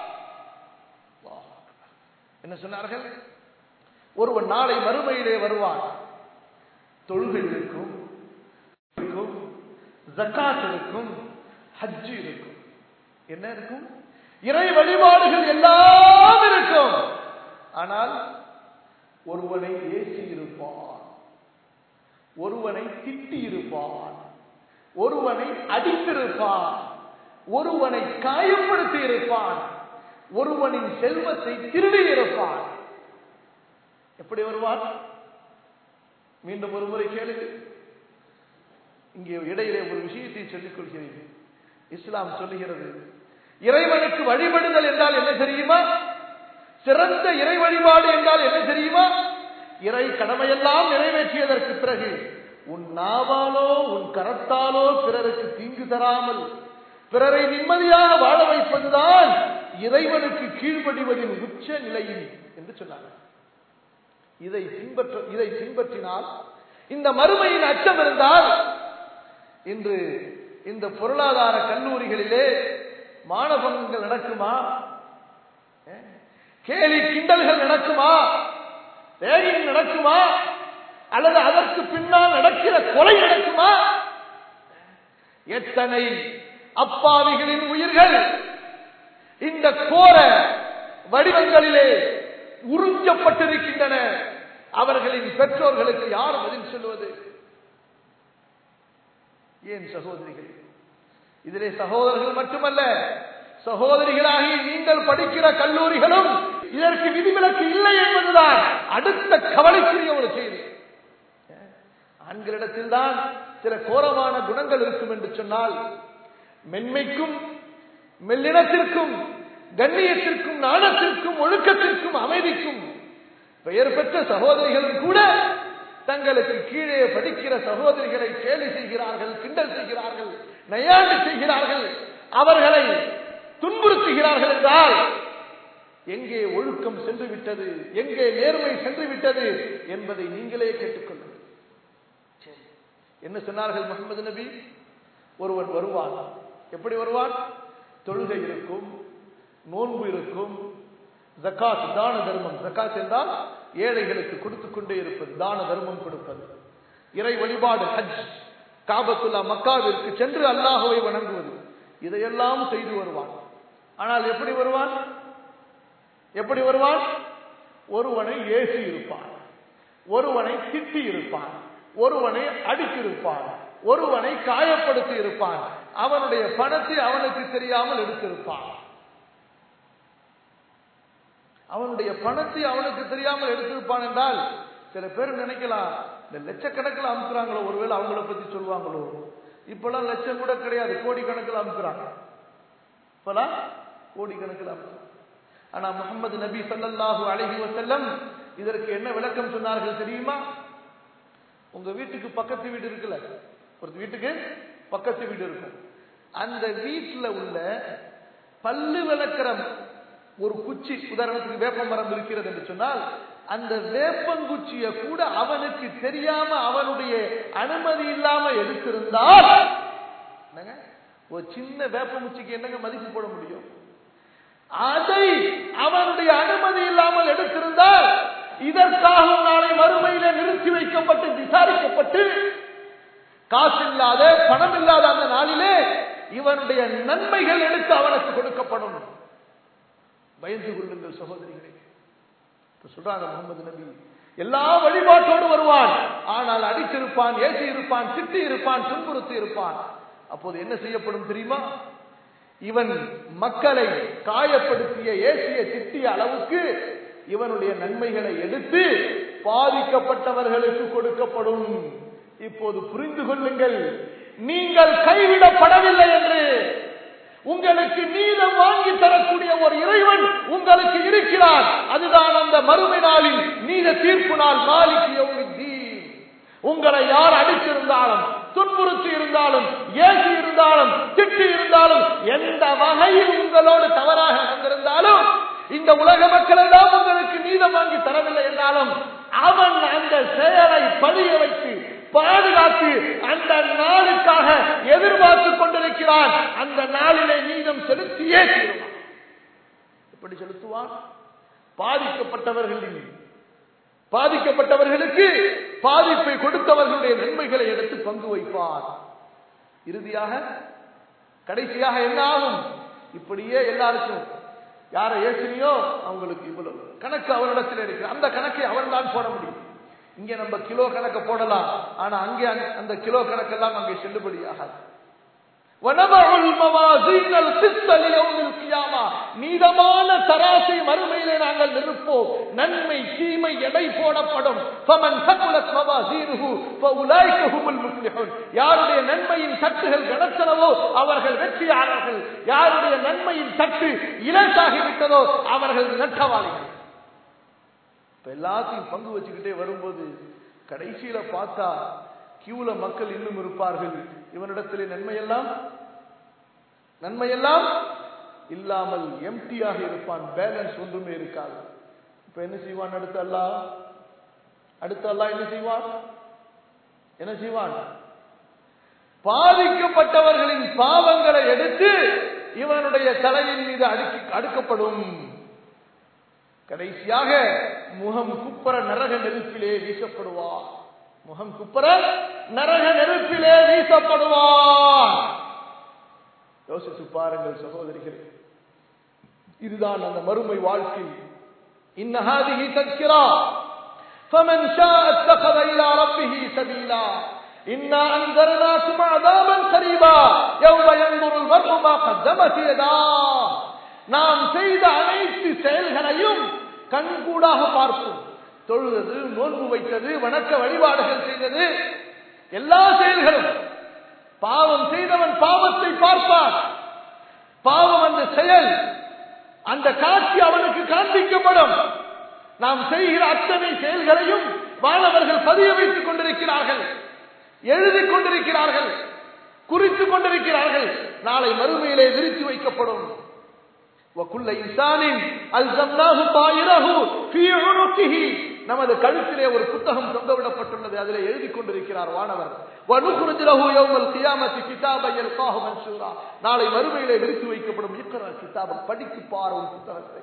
என்ன சொன்னார்கள் ஒருவன் நாளை மறுமையிலே வருவான் தொழுகை இருக்கும் இருக்கும் ஜக்காத் இருக்கும் ஹஜ்ஜு இருக்கும் என்ன இருக்கும் இறை வழிபாடுகள் எல்லாம் இருக்கும் ஆனால் ஒருவனை ஏசி இருப்பான் ஒருவனை திட்டி இருப்பான் ஒருவனை அடித்திருப்பான் ஒருவனை காயப்படுத்தி இருப்பான் ஒருவனின் செல்வத்தை திருடி இருப்பான் எப்படி வருவான் மீண்டும் ஒரு முறை கேளுங்க இங்கே இடையிலே ஒரு விஷயத்தை சொல்லிக் கொள்கிறேன் இஸ்லாம் சொல்லுகிறது இறைவனுக்கு வழிபடுதல் என்றால் என்ன தெரியுமா சிறந்த இறை வழிபாடு என்றால் என்ன தெரியுமா இறை கடமையெல்லாம் நிறைவேற்றியதற்கு பிறகு உன் நாவாலோ உன் கரத்தாலோ பிறருக்கு தீங்கு தராமல் பிறரை நிம்மதியாக வாழ வைப்பதுதான் இறைவனுக்கு கீழ்ப்படிவதின் உச்ச நிலையில் என்று சொன்னார்கள் இதை பின்பற்ற இதை பின்பற்றினால் இந்த மறுமையின் அச்சம் இருந்தால் இன்று இந்த பொருளாதார கல்லூரிகளிலே மானபங்கங்கள் நடக்குமா கேலி கிண்டல்கள் நடக்குமா ரேகிங் நடக்குமா அல்லது அதற்கு பின்னால் நடக்கிற கொலை நடக்குமா எத்தனை அப்பாவிகளின் உயிர்கள் இந்த கோர வடிவங்களிலே உறிஞ்சப்பட்டிருக்கின்றன அவர்களின் பெற்றோர்களுக்கு யார் பதில் சொல்வது ஏன் சகோதரிகள் இதிலே சகோதரர்கள் மட்டுமல்ல சகோதரிகளாகி நீங்கள் படிக்கிற கல்லூரிகளும் இதற்கு விதிவிலக்கு இல்லை என்பதுதான் அடுத்த கவலைக்குரிய ஒரு செய்தி ஆண்களிடத்தில் தான் சில கோரமான குணங்கள் இருக்கும் என்று சொன்னால் மென்மைக்கும் மெல்லினத்திற்கும் கண்ணியத்திற்கும் நாணத்திற்கும் ஒழுக்கத்திற்கும் அமைதிக்கும் பெயர் பெற்ற சகோதரிகளும் கூட தங்களுக்கு கீழே படிக்கிற சகோதரிகளை கேலி செய்கிறார்கள் கிண்டல் செய்கிறார்கள் நையாண்டு செய்கிறார்கள் அவர்களை துன்புறுத்துகிறார்கள் என்றால் எங்கே ஒழுக்கம் சென்று விட்டது எங்கே நேர்மை சென்று விட்டது என்பதை நீங்களே கேட்டுக்கொள்ளுங்கள் என்ன சொன்னார்கள் முகமது நபி ஒருவன் வருவான் எப்படி வருவான் தொழுகை இருக்கும் நோன்பு இருக்கும் ஜக்காத் தான தர்மம் ஜக்காத் என்றால் ஏழைகளுக்கு கொடுத்து கொண்டே இருப்பது தான தர்மம் கொடுப்பது இறை வழிபாடு ஹஜ் காபத்துல்லா மக்காவிற்கு சென்று அல்லாஹுவை வணங்குவது இதையெல்லாம் செய்து வருவான் ஆனால் எப்படி வருவான் எப்படி வருவான் ஒருவனை ஏசி இருப்பான் ஒருவனை திட்டி இருப்பான் ஒருவனை அடித்திருப்பான் ஒருவனை காயப்படுத்தி இருப்பான் அவனுடைய பணத்தை அவனுக்கு தெரியாமல் எடுத்திருப்பான் அவனுடைய பணத்தை அவனுக்கு தெரியாமல் எடுத்திருப்பான் என்றால் சில பேர் நினைக்கலாம் இந்த லட்சக்கணக்கில் அமுக்குறாங்களோ ஒருவேளை அவங்கள பத்தி சொல்லுவாங்களோ இப்பெல்லாம் லட்சம் கூட கிடையாது கோடி கணக்கில் அமுக்குறாங்க இப்பெல்லாம் கோடிக்கணக்கில் அமைச்சர் ஆனா முகமது நபி ஸல்லல்லாஹு அலைஹி வஸல்லம் இதற்கு என்ன விளக்கம் சொன்னார்கள் தெரியுமா உங்க வீட்டுக்கு பக்கத்து வீடு இருக்குல்ல ஒரு வீட்டுக்கு பக்கத்து வீடு இருக்கும் அந்த வீட்டுல உள்ள பல்லு விளக்கிற ஒரு குச்சி உதாரணத்துக்கு வேப்ப மரம் இருக்கிறது என்று சொன்னால் அந்த வேப்பங்குச்சிய கூட அவனுக்கு தெரியாம அவனுடைய அனுமதி இல்லாம எடுத்திருந்தால் என்னங்க ஒரு சின்ன வேப்பங்குச்சிக்கு என்னங்க மதிப்பு போட முடியும் அதை அவனுடைய அனுமதி இல்லாமல் எடுத்திருந்தால் இதற்காக நாளை மறுமையில நிறுத்தி வைக்கப்பட்டு விசாரிக்கப்பட்டு காசு இல்லாத பணம் இல்லாத அந்த நாளிலே இவனுடைய நன்மைகள் எடுத்து அவனுக்கு கொடுக்கப்படும் பயந்து கொள்ளுங்கள் சகோதரிகளே இப்ப சொல்றாங்க முகமது நபி எல்லா வழிபாட்டோடு வருவான் ஆனால் அடித்திருப்பான் ஏசி இருப்பான் திட்டி இருப்பான் துன்புறுத்தி இருப்பான் அப்போது என்ன செய்யப்படும் தெரியுமா இவன் மக்களை காயப்படுத்திய ஏசிய திட்டிய அளவுக்கு இவனுடைய நன்மைகளை எடுத்து பாதிக்கப்பட்டவர்களுக்கு கொடுக்கப்படும் இப்போது புரிந்து கொள்ளுங்கள் நீங்கள் கைவிடப்படவில்லை என்று உங்களுக்கு நீதம் வாங்கி தரக்கூடிய ஒரு இறைவன் உங்களுக்கு இருக்கிறார் அதுதான் அந்த மறுமை நாளில் நீத தீர்ப்பு நாள் மாலிக்கு உங்களை யார் அடித்திருந்தாலும் துன்புறுத்தி இருந்தாலும் ஏசி இருந்தாலும் திட்டி இருந்தாலும் எந்த வகையில் உங்களோடு தவறாக நடந்திருந்தாலும் இந்த உலக மக்கள் எல்லாம் உங்களுக்கு நீதம் வாங்கி தரவில்லை என்றாலும் அவன் அந்த செயலை பதிய வைத்து பாதுகாத்து அந்த நாளுக்காக எதிர்பார்த்து கொண்டிருக்கிறான் அந்த நாளிலே நீதம் செலுத்தியே தீருவான் எப்படி செலுத்துவான் பாதிக்கப்பட்டவர்களின் பாதிக்கப்பட்டவர்களுக்கு பாதிப்பை கொடுத்தவர்களுடைய நன்மைகளை எடுத்து பங்கு வைப்பார் இறுதியாக கடைசியாக என்ன ஆகும் இப்படியே எல்லாருக்கும் யாரை ஏற்றினியோ அவங்களுக்கு இவ்வளவு கணக்கு அவரிடத்தில் இருக்கு அந்த கணக்கை அவன் தான் போட முடியும் இங்க நம்ம கிலோ கணக்க போடலாம் ஆனா அங்கே அந்த கிலோ கணக்கெல்லாம் அங்கே செல்லுபடியாகாது நீதமான தராசை மறுமையிலே நாங்கள் நிற்போம் நன்மை தீமை எடை போடப்படும் யாருடைய நன்மையின் தட்டுகள் கடத்தனவோ அவர்கள் வெற்றியாளர்கள் யாருடைய நன்மையின் தட்டு இலசாகிவிட்டதோ அவர்கள் நட்டவாளிகள் இப்ப எல்லாத்தையும் பங்கு வச்சுக்கிட்டே வரும்போது கடைசியில பார்த்தா கியூல மக்கள் இன்னும் இருப்பார்கள் இவனிடத்திலே நன்மையெல்லாம் நன்மையெல்லாம் இல்லாமல் எம்டியாக இருப்பான் பேலன்ஸ் ஒன்றுமே இருக்காது இப்ப என்ன செய்வான் அடுத்த அல்லா அடுத்த அல்லா என்ன செய்வான் என்ன செய்வான் பாதிக்கப்பட்டவர்களின் பாவங்களை எடுத்து இவனுடைய தலையின் மீது அடுக்கி அடுக்கப்படும் கடைசியாக முகம் குப்பர நரக நெருப்பிலே வீசப்படுவார் முகம் குப்பர நரக நெருப்பிலே வீசப்படுவார் யோசித்து பாருங்கள் சகோதரிகளே இதுதான் அந்த மறுமை வாழ்க்கை இன்னஹாதிஹி தத்கிரா فمن شاء اتخذ الى ربه سبيلا إنا أنذرناكم عذابا قريبا يوم ينظر المرء ما قدمت يداه நாம் செய்த அனைத்து செயல்களையும் கண்கூடாக பார்ப்போம் தொழுது நோன்பு வைத்தது வணக்க வழிபாடுகள் செய்தது எல்லா செயல்களும் பாவம் செய்தவன் பாவத்தை பார்ப்பான் பாவம் அந்த செயல் அந்த காட்சி அவனுக்கு காண்பிக்கப்படும் நாம் செய்கிற அத்தனை செயல்களையும் மாணவர்கள் பதிய வைத்துக் கொண்டிருக்கிறார்கள் எழுதிக் கொண்டிருக்கிறார்கள் குறித்துக் கொண்டிருக்கிறார்கள் நாளை மறுமையிலே விரித்து வைக்கப்படும் وكل انسان الزمناه طائره في عنقه நமது கழுத்திலே ஒரு புத்தகம் தொங்கவிடப்பட்டுள்ளது அதிலே எழுதி கொண்டிருக்கிறார் வானவர் வனுகுருஜ் லஹு யௌமல் கியாமத்தி கிதாபை யல்காஹு மன்சூரா நாளை மறுமையிலே விரித்து வைக்கப்படும் இக்ரா கிதாபம் படித்து பார் உன் புத்தகத்தை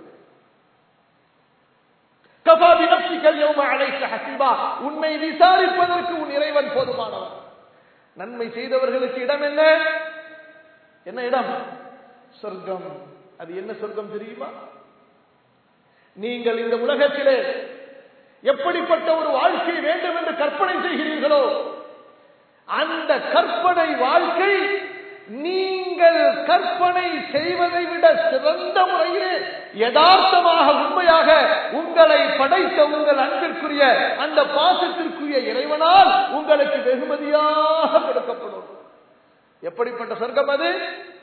கஃபா பினப்சிகல் யௌம அலைக்க ஹஸீபா உன்னை விசாரிப்பதற்கு உன் இறைவன் போதுமானவன் நன்மை செய்தவர்களுக்கு இடம் என்ன என்ன இடம் சொர்க்கம் அது என்ன சொர்க்கம் தெரியுமா நீங்கள் இந்த உலகத்திலே எப்படிப்பட்ட ஒரு வாழ்க்கை வேண்டும் என்று கற்பனை செய்கிறீர்களோ அந்த கற்பனை வாழ்க்கை நீங்கள் கற்பனை செய்வதை விட சிறந்த முறையிலே யதார்த்தமாக உண்மையாக உங்களை படைத்த உங்கள் அன்பிற்குரிய அந்த பாசத்திற்குரிய இறைவனால் உங்களுக்கு வெகுமதியாக கொடுக்கப்படும் எப்படிப்பட்ட சொர்க்கம் அது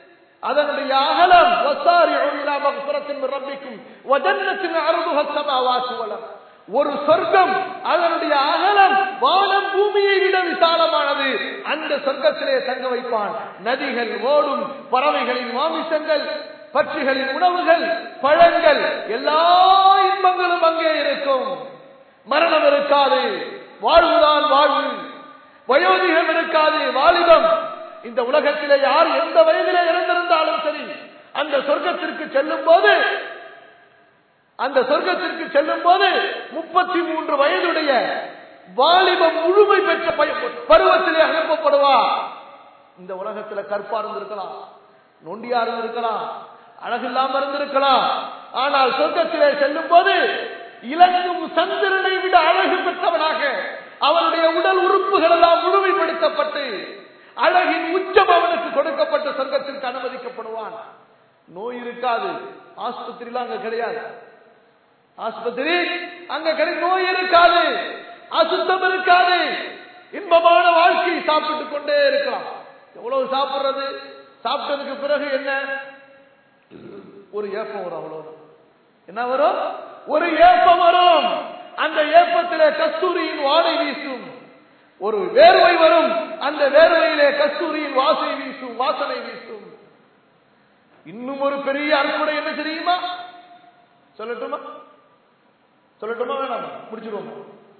அதனுடைய அகலம் வசாரிஉ இலா மக்ஃபிரத்தின் மின் ரப்பிக்கும் வ ஜன்னத்தின் அர்துஹா ஸமாவாத்து வல் அர்த். ஒரு சொர்க்கம் அதனுடைய அகலம் வானம் பூமியை விட விசாலமானது அந்த சொர்க்கத்திலே தங்க வைப்பான் நதிகள் ஓடும் பறவைகளின் மாமிசங்கள் பட்சிகளின் உணவுகள் பழங்கள் எல்லா இன்பங்களும் அங்கே இருக்கும் மரணம் இருக்காது வாழ்வுதான் வாழ்வு வயோதிகம் இருக்காது வாலிபம் இந்த உலகத்திலே யார் எந்த வயதிலே இறந்திருந்தாலும் சரி அந்த சொர்க்கத்திற்கு செல்லும் போது அந்த சொர்க்கத்திற்கு செல்லும் போது முப்பத்தி மூன்று வயதுடைய வாலிபம் முழுமை பெற்ற பய- பருவத்திலே அனுப்பப்படுவா இந்த உலகத்துல கற்பா இருந்திருக்கலாம் நொண்டியா இருந்திருக்கலாம் அழகில்லாம இருந்திருக்கலாம் ஆனால் சொர்க்கத்திலே செல்லும் போது இலங்கும் சந்திரனை விட அழகு பெற்றவனாக அவனுடைய உடல் உறுப்புகள் எல்லாம் முழுமைப்படுத்தப்பட்டு அழகின் உச்சம் அவனுக்கு கொடுக்கப்பட்ட சொர்க்கத்திற்கு அனுமதிக்கப்படுவான் நோய் இருக்காது ஆஸ்பத்திரிலாம் அங்க கிடையாது ஆஸ்பத்திரி அங்க கிடை நோய் இருக்காது அசுத்தம் இருக்காது இன்பமான வாழ்க்கை சாப்பிட்டு கொண்டே இருக்கலாம் எவ்வளவு சாப்பிடுறது சாப்பிட்டதுக்கு பிறகு என்ன ஒரு ஏப்பம் வரும் அவ்வளவுதான் என்ன வரும் ஒரு ஏப்பம் வரும் அந்த ஏப்பத்திலே கஸ்தூரியின் வாடை வீசும் ஒரு வேர்வை வரும் அந்த வேர்வையிலே கஸ்தூரியின் வாசை வீசும் வாசனை வீசும் இன்னும் ஒரு பெரிய அற்புதம் என்ன தெரியுமா சொல்லட்டுமா சொல்லட்டுமா வேணாமா முடிச்சிருவோமா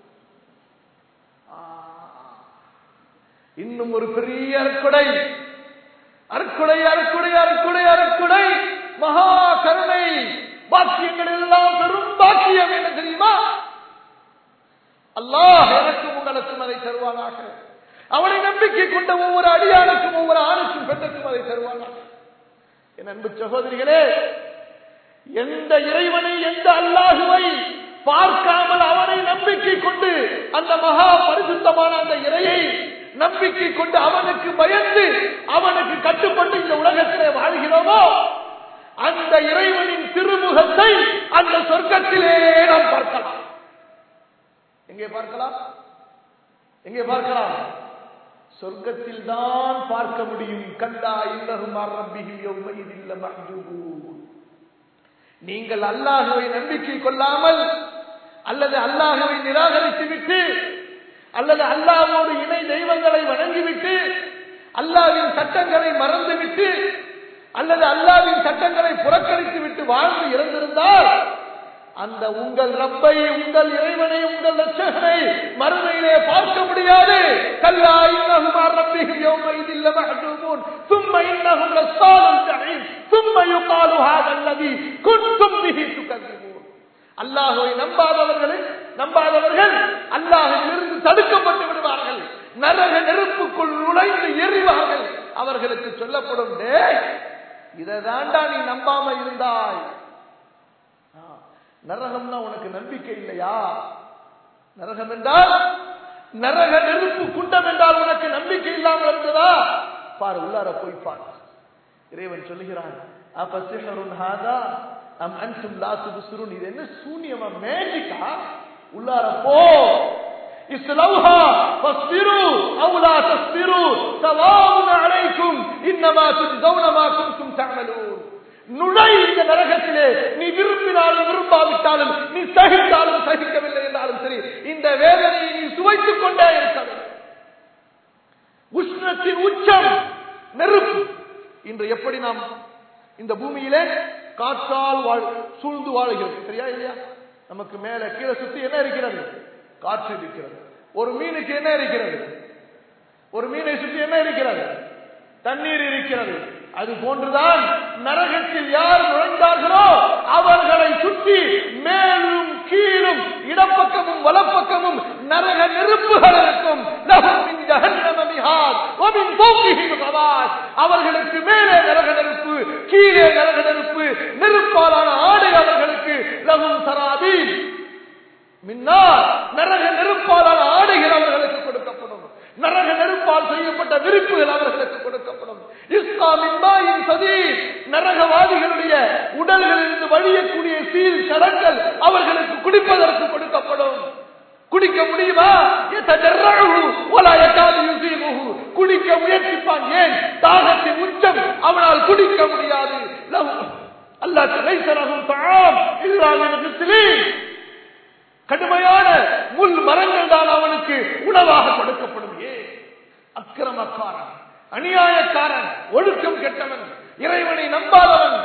ஆ. இன்னும் ஒரு பெரிய அற்கொடை அற்கொடை அற்கொடை அற்கொடை அற்கொடை மகா கருணை பாக்கியங்கள் எல்லாம் பெரும் பாக்கியம் என்ன தெரியுமா அல்லாஹ் எனக்கும் உங்களுக்கும் அதை தருவானாக அவனை நம்பிக்கை கொண்ட ஒவ்வொரு அடியானுக்கும் ஒவ்வொரு ஆணுக்கும் பெண்ணுக்கும் அதை தருவானாக என் அன்பு சகோதரிகளே எந்த இறைவனை எந்த அல்லாஹுவை பார்க்காமல் அவனை நம்பிக்கை கொண்டு அந்த மகா பரிசுத்தமான அந்த இறையை நம்பிக்கை கொண்டு அவனுக்கு பயந்து அவனுக்கு கட்டுப்பட்டு இந்த உலகத்திலே வாழ்கிறோமோ அந்த இறைவனின் திருமுகத்தை அந்த சொர்க்கத்திலே நாம் பார்க்கலாம் எங்கே பார்க்கலாம் எங்கே பார்க்கலாம் சொர்க்கத்தில் தான் பார்க்க முடியும் கண்டா இன்னகும் ரப்பிஹி யௌமைதில் மஹ்ஜூபூன் நீங்கள் அல்லாஹுவை நம்பிக்கை கொள்ளாமல் அல்லது அல்லாஹுவை நிராகரித்து விட்டு அல்லது அல்லாஹோடு இணை தெய்வங்களை வணங்கிவிட்டு அல்லாவின் சட்டங்களை மறந்துவிட்டு அல்லது அல்லாவின் சட்டங்களை புறக்கணித்து விட்டு வாழ்ந்து இறந்திருந்தால் அந்த உங்கள் ரப்பை உங்கள் இறைவனை உங்கள் லட்சகனை மறுமையிலே பார்க்க முடியாது கல்லா இன்னஹும் ரப்பிஹிம் யௌமைதில் லமஹ்ஜூபூன் ثم انهم لصال الجحيم ثم يقال هذا الذي كنتم به تكذبون அல்லாஹ்வை நம்பாதவர்கள் நம்பாதவர்கள் அல்லாஹ்விலிருந்து தடுக்கப்பட்டு விடுவார்கள் நரக நெருப்புக்குள் நுழைந்து எறிவார்கள் அவர்களுக்கு சொல்லப்படும் டேய் இதை தாண்டா நீ நம்பாம இருந்தாய் ஆ, நரகம்னா உனக்கு நம்பிக்கை இல்லையா நரகம் என்றால் நரக நெருப்பு குண்டம் என்றால் உனக்கு நம்பிக்கை இல்லாமல் இருந்ததா பாரு உள்ளார போய் பார் இறைவன் சொல்லுகிறான் அப்ப சிஹருன் ஹாதா அம் அன்சும் லா துபுசுருன் இது என்ன சூனியமா மேஜிக்கா உள்ளார போ இஸ்லௌஹா ஃபஸ்பிரு அவு லா தஸ்பிரு சவாவுன் அலைக்கும் இன்னமா துஜ்ஸௌன மா குன்தும் தஅமலூன் நுழை இந்த நரகத்திலே நீ விரும்பினாலும் விரும்பாவிட்டாலும் நீ சகித்தாலும் சகிக்கவில்லை என்றாலும் சரி இந்த வேதனையை நீ சுவைத்துக் கொண்டே இருக்க வேண்டும் உஷ்ணத்தின் உச்சம் நெருப்பு இன்று எப்படி நாம் இந்த பூமியிலே காற்றால் வாழ் சூழ்ந்து வாழுகிறது சரியா இல்லையா நமக்கு மேல கீழே சுத்தி என்ன இருக்கிறது காற்று இருக்கிறது ஒரு மீனுக்கு என்ன இருக்கிறது ஒரு மீனை சுற்றி என்ன இருக்கிறது தண்ணீர் இருக்கிறது அது போன்றுதான் நரகத்தில் யார் நுழைந்தார்களோ அவர்களை சுற்றி மேலும் கீழும் இடப்பக்கமும் வலப்பக்கமும் நரக நெருப்புகள் இருக்கும் லஹும் மின் ஜஹன்னம மிஹாத் வ மின் ஃபௌகிஹிம் கவாஸ். அவர்களுக்கு மேலே நரக நெருப்பு கீழே நரக நெருப்பு நெருப்பாலான ஆடை அவர்களுக்கு லகும் சராபீல் மின்னார் நரக நெருப்பாலான ஆடைகள் அவர்களுக்கு கொடுக்கப்படும் நரக நெருப்பால் செய்யப்பட்ட விரிப்புகள் அவர்களுக்கு கொடுக்கப்படும் இஸ்லாமின் மாயின் சதி நரகவாதிகளுடைய உடல்களிலிருந்து வழியக்கூடிய சீல் சடங்கள் அவர்களுக்கு குடிப்பதற்கு கொடுக்கப்படும் குடிக்க முடியுமா يتجرعه ولا يكاد يصيبه குடிக்க முயற்சிப்பான் ஏன் தாகத்தின் உச்சம் அவனால் குடிக்க முடியாது லவ் அல்லாஹ் லைஸ லஹு தஆம் இல்லா மின் கிஸ்லீன் கடுமையான முள் மரங்கள் தான் அவனுக்கு உணவாக கொடுக்கப்படும் ஏன் அக்கிரமக்காரன் அநியாயக்காரன் ஒழுக்கம் கெட்டவன் இறைவனை நம்பாதவன்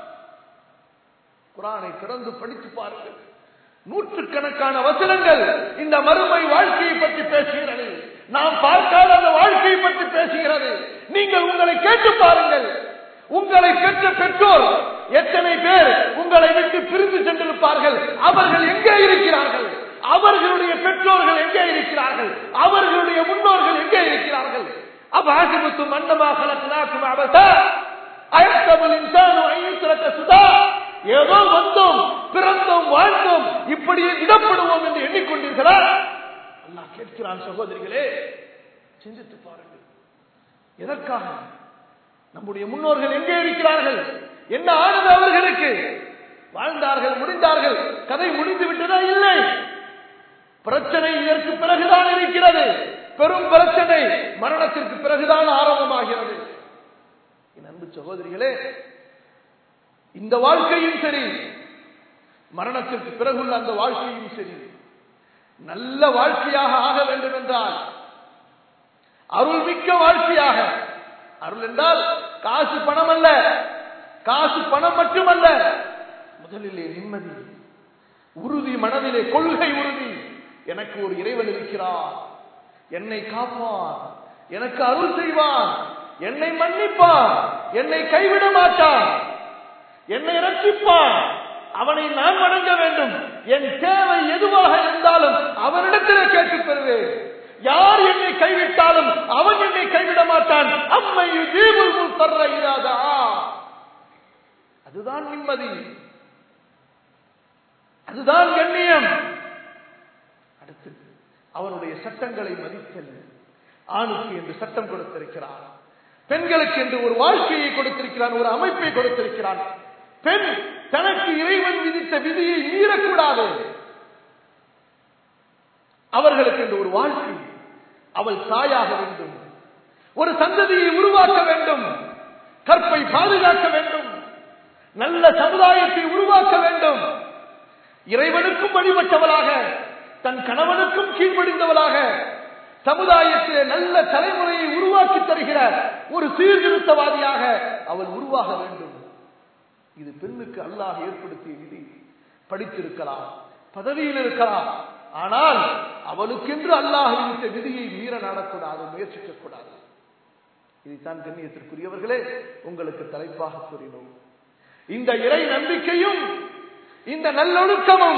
குரானை திறந்து படித்து பாருங்கள் நூற்றுக்கணக்கான வசனங்கள் இந்த மறுமை வாழ்க்கையை பற்றி பேசுகிறது நாம் பார்க்காத அந்த வாழ்க்கையை பற்றி பேசுகிறது நீங்கள் உங்களை கேட்டு பாருங்கள் உங்களை பெற்ற பெற்றோர் எத்தனை பேர் உங்களை விட்டு பிரிந்து சென்றிருப்பார்கள் அவர்கள் எங்கே இருக்கிறார்கள் அவர்களுடைய பெற்றோர்கள் எங்கே இருக்கிறார்கள் அவர்களுடைய முன்னோர்கள் எங்கே இருக்கிறார்கள் அபாசிபுத்தும் அன்னமா கலக்கலாக்கும் அவசா அயத்தபல் இன்சானு ஐயுத்திரக்க சுதா ஏதோ வந்தோம் பிறந்தோம் வாழ்ந்தோம் இப்படியே விடப்படுவோம் என்று எண்ணிக்கொண்டீர்களா அல்லாஹ் கேட்கிறான் சகோதரிகளே சிந்தித்து பாருங்கள் எதற்காக நம்முடைய முன்னோர்கள் எங்கே இருக்கிறார்கள் என்ன ஆனது அவர்களுக்கு வாழ்ந்தார்கள் முடிந்தார்கள் கதை முடிந்து விட்டதா இல்லை பிரச்சனை இதற்கு பிறகுதான் இருக்கிறது பெரும் பிரச்சனை மரணத்திற்கு பிறகுதான் ஆரம்பமாகிறது என் அன்பு சகோதரிகளே இந்த வாழ்க்கையும் சரி மரணத்திற்கு பிறகுள்ள அந்த வாழ்க்கையும் சரி நல்ல வாழ்க்கையாக ஆக வேண்டும் என்றால் அருள்மிக்க வாழ்க்கையாக அருள் என்றால் காசு பணம் அல்ல காசு பணம் மட்டுமல்ல முதலிலே நிம்மதி உறுதி மனதிலே கொள்கை உறுதி எனக்கு ஒரு இறைவன் இருக்கிறார் என்னை காப்பான் எனக்கு அருள் செய்வான் என்னை மன்னிப்பான் என்னை கைவிட மாட்டான் என்னை ரட்சிப்பான் அவனை நான் வணங்க வேண்டும் என் தேவை எதுவாக இருந்தாலும் அவனிடத்தில் கேட்டுப் பெறுவேன் யார் என்னை கைவிட்டாலும் அவன் என்னை கைவிட மாட்டான் அம்மை ஜீவல் தர்ற இராதா அதுதான் நிம்மதி அதுதான் கண்ணியம் அடுத்து அவனுடைய சட்டங்களை மதித்தல் ஆணுக்கு என்று சட்டம் கொடுத்திருக்கிறான் பெண்களுக்கு என்று ஒரு வாழ்க்கையை கொடுத்திருக்கிறான் ஒரு அமைப்பை கொடுத்திருக்கிறான் பெண் தனக்கு இறைவன் விதித்த விதியை மீறக்கூடாது அவர்களுக்கு என்று ஒரு வாழ்க்கை அவள் தாயாக வேண்டும் ஒரு சந்ததியை உருவாக்க வேண்டும் கற்பை பாதுகாக்க வேண்டும் நல்ல சமுதாயத்தை உருவாக்க வேண்டும் இறைவனுக்கும் வழிபட்டவளாக தன் கணவனுக்கும் கீழ்ப்படிந்தவளாக சமுதாயத்திலே நல்ல தலைமுறையை உருவாக்கி தருகிற ஒரு சீர்திருத்தவாதியாக அவள் உருவாக வேண்டும் இது பெண்ணுக்கு அல்லாஹ் ஏற்படுத்திய விதி படித்திருக்கலாம் பதவியில் இருக்கலாம் ஆனால் அவளுக்கென்று அல்லாஹ் விதித்த விதியை மீற நடக்கூடாது முயற்சிக்க கூடாது இதைத்தான் கண்ணியத்திற்குரியவர்களே உங்களுக்கு தலைப்பாக கூறினோம் இந்த இறை நம்பிக்கையும் இந்த நல்லொழுக்கமும்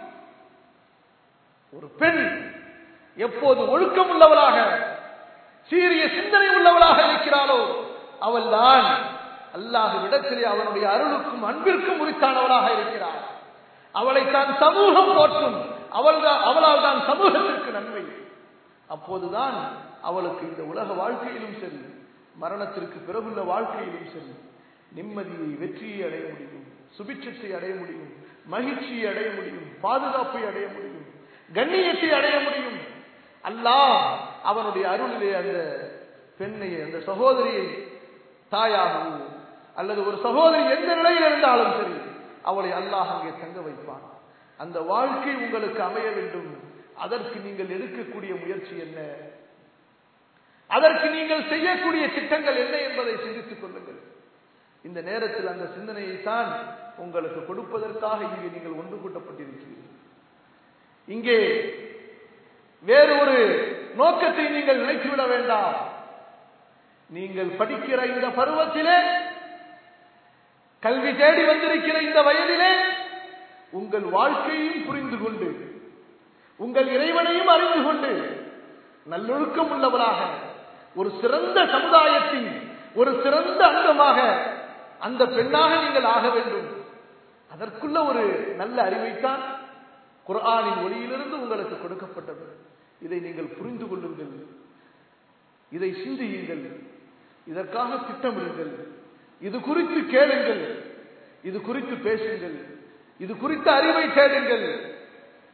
ஒரு பெண் எப்போது ஒழுக்கம் உள்ளவளாக சீரிய சிந்தனை உள்ளவளாக இருக்கிறாளோ அவள் தான் அல்லாஹ் விடத்திலே அவனுடைய அருளுக்கும் அன்பிற்கும் உரித்தானவளாக இருக்கிறாள் அவளை தான் சமூகம் போற்றும் அவள் அவளால் தான் சமூகத்திற்கு நன்மை அப்போதுதான் அவளுக்கு இந்த உலக வாழ்க்கையிலும் சரி மரணத்திற்கு பிறகுள்ள வாழ்க்கையிலும் சரி நிம்மதியை வெற்றியை அடைய முடியும் சுபிட்சத்தை அடைய முடியும் மகிழ்ச்சியை அடைய முடியும் பாதுகாப்பை அடைய முடியும் கண்ணியத்தை அடைய முடியும் அல்லாஹ் அவனுடைய அருளிலே அந்த பெண்ணை அந்த சகோதரியை தாயாகவோ அல்லது ஒரு சகோதரி எந்த நிலையில் இருந்தாலும் சரி அவளை அல்லாஹ் அங்கே தங்க வைப்பான் அந்த வாழ்க்கை உங்களுக்கு அமைய வேண்டும் அதற்கு நீங்கள் எடுக்கக்கூடிய முயற்சி என்ன அதற்கு நீங்கள் செய்யக்கூடிய திட்டங்கள் என்ன என்பதை சிந்தித்துக் கொள்ளுங்கள் இந்த நேரத்தில் அந்த சிந்தனையை தான் உங்களுக்கு கொடுப்பதற்காக இங்கே நீங்கள் ஒன்று கூட்டப்பட்டிருக்கிறீர்கள் இங்கே வேறு ஒரு நோக்கத்தை நீங்கள் நினைத்துவிட வேண்டாம் நீங்கள் படிக்கிற இந்த பருவத்திலே கல்வி தேடி வந்திருக்கிற இந்த வயதிலே உங்கள் வாழ்க்கையையும் புரிந்து கொண்டு உங்கள் இறைவனையும் அறிந்து கொண்டு நல்லொழுக்கம் உள்ளவராக ஒரு சிறந்த சமுதாயத்தின் ஒரு சிறந்த அங்கமாக அந்த பெண்ணாக நீங்கள் ஆக வேண்டும் அதற்குள்ள ஒரு நல்ல அறிவைத்தான் குர்ஆனின் ஒளியிலிருந்து உங்களுக்கு கொடுக்கப்பட்டது இதை நீங்கள் புரிந்து கொள்ளுங்கள் இதை சிந்தியுங்கள் இதற்காக திட்டமிடுங்கள் இது குறித்து கேளுங்கள் இது குறித்து பேசுங்கள் இது குறித்த அறிவை தேடுங்கள்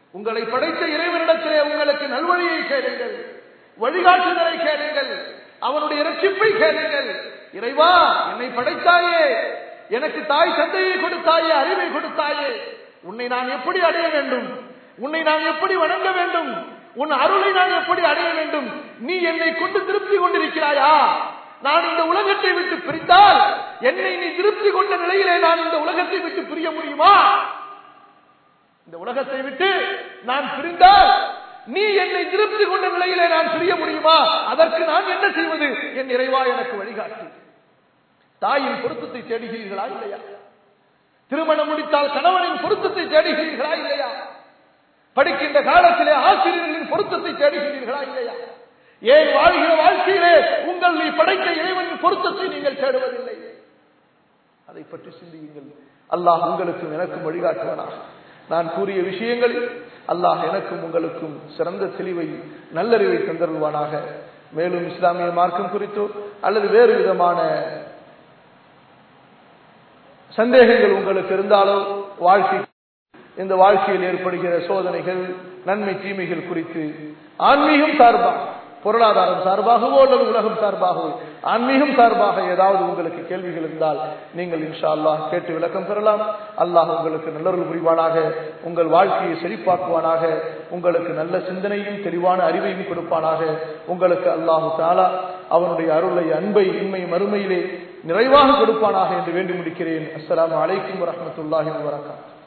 உங்களை படைத்த இறைவனிடத்திலே உங்களுக்கு நல்வழியை கேளுங்கள் வழிகாட்டுதலை கேளுங்கள் அவனுடைய ரட்சிப்பை கேளுங்கள் இறைவா என்னை படைத்தாயே எனக்கு தாய் தந்தையை கொடுத்தாயே அறிவை கொடுத்தாயே உன்னை நான் எப்படி அடைய வேண்டும் உன்னை நான் எப்படி வணங்க வேண்டும் உன் அருளை நான் எப்படி அடைய வேண்டும் நீ என்னை கொண்டு திருப்தி கொண்டிருக்கிறாயா நான் இந்த உலகத்தை விட்டு பிரித்தால் என்னை நீ திருப்தி கொண்ட நிலையிலே நான் இந்த உலகத்தை விட்டு பிரிய முடியுமா இந்த உலகத்தை விட்டு நான் பிரிந்தால் நீ என்னை திருப்தி கொண்ட நிலையிலே நான் பிரிய முடியுமா அதற்கு நான் என்ன செய்வது என் இறைவா எனக்கு வழிகாட்டு தாயின் பொருத்தத்தை தேடுகிறீர்களா இல்லையா திருமணம் முடித்தால் கணவனின் பொருத்தத்தை தேடுகிறீர்களா இல்லையா படிக்கின்ற காலத்திலே ஆசிரியர்களின் பொருத்தத்தை தேடுகிறீர்களா இல்லையா ஏன் வாழ்கிற வாழ்க்கையிலே உங்கள் நீ படைத்த இறைவனின் பொருத்தத்தை நீங்கள் தேடுவதில்லை அதை பற்றி சிந்தியுங்கள் அல்லாஹ் உங்களுக்கும் எனக்கும் வழிகாட்டுவனாக நான் கூறிய விஷயங்களில் அல்லாஹ் எனக்கும் உங்களுக்கும் சிறந்த தெளிவை நல்லறிவை தந்தருள்வானாக மேலும் இஸ்லாமிய மார்க்கம் குறித்தோ அல்லது வேறு விதமான சந்தேகங்கள் உங்களுக்கு இருந்தாலோ வாழ்க்கை இந்த வாழ்க்கையில் ஏற்படுகிற சோதனைகள் நன்மை தீமைகள் குறித்து ஆன்மீகம் சார்பாக பொருளாதாரம் சார்பாகவோ அல்லது உலகம் சார்பாகவோ ஆன்மீகம் சார்பாக ஏதாவது உங்களுக்கு கேள்விகள் இருந்தால் நீங்கள் இன்ஷா அல்லாஹ் கேட்டு விளக்கம் பெறலாம் அல்லாஹ் உங்களுக்கு நல்லொருள் புரிவானாக உங்கள் வாழ்க்கையை செழிப்பாக்குவானாக உங்களுக்கு நல்ல சிந்தனையும் தெளிவான அறிவையும் கொடுப்பானாக உங்களுக்கு அல்லாஹு தாலா அவனுடைய அருளை அன்பை இன்மை மறுமையிலே நிறைவாக கொடுப்பானாக என்று வேண்டி முடிக்கிறேன் அஸ்ஸலாமு அலைக்கும் வரஹ்மத்துல்லாஹி வபரகாத்துஹு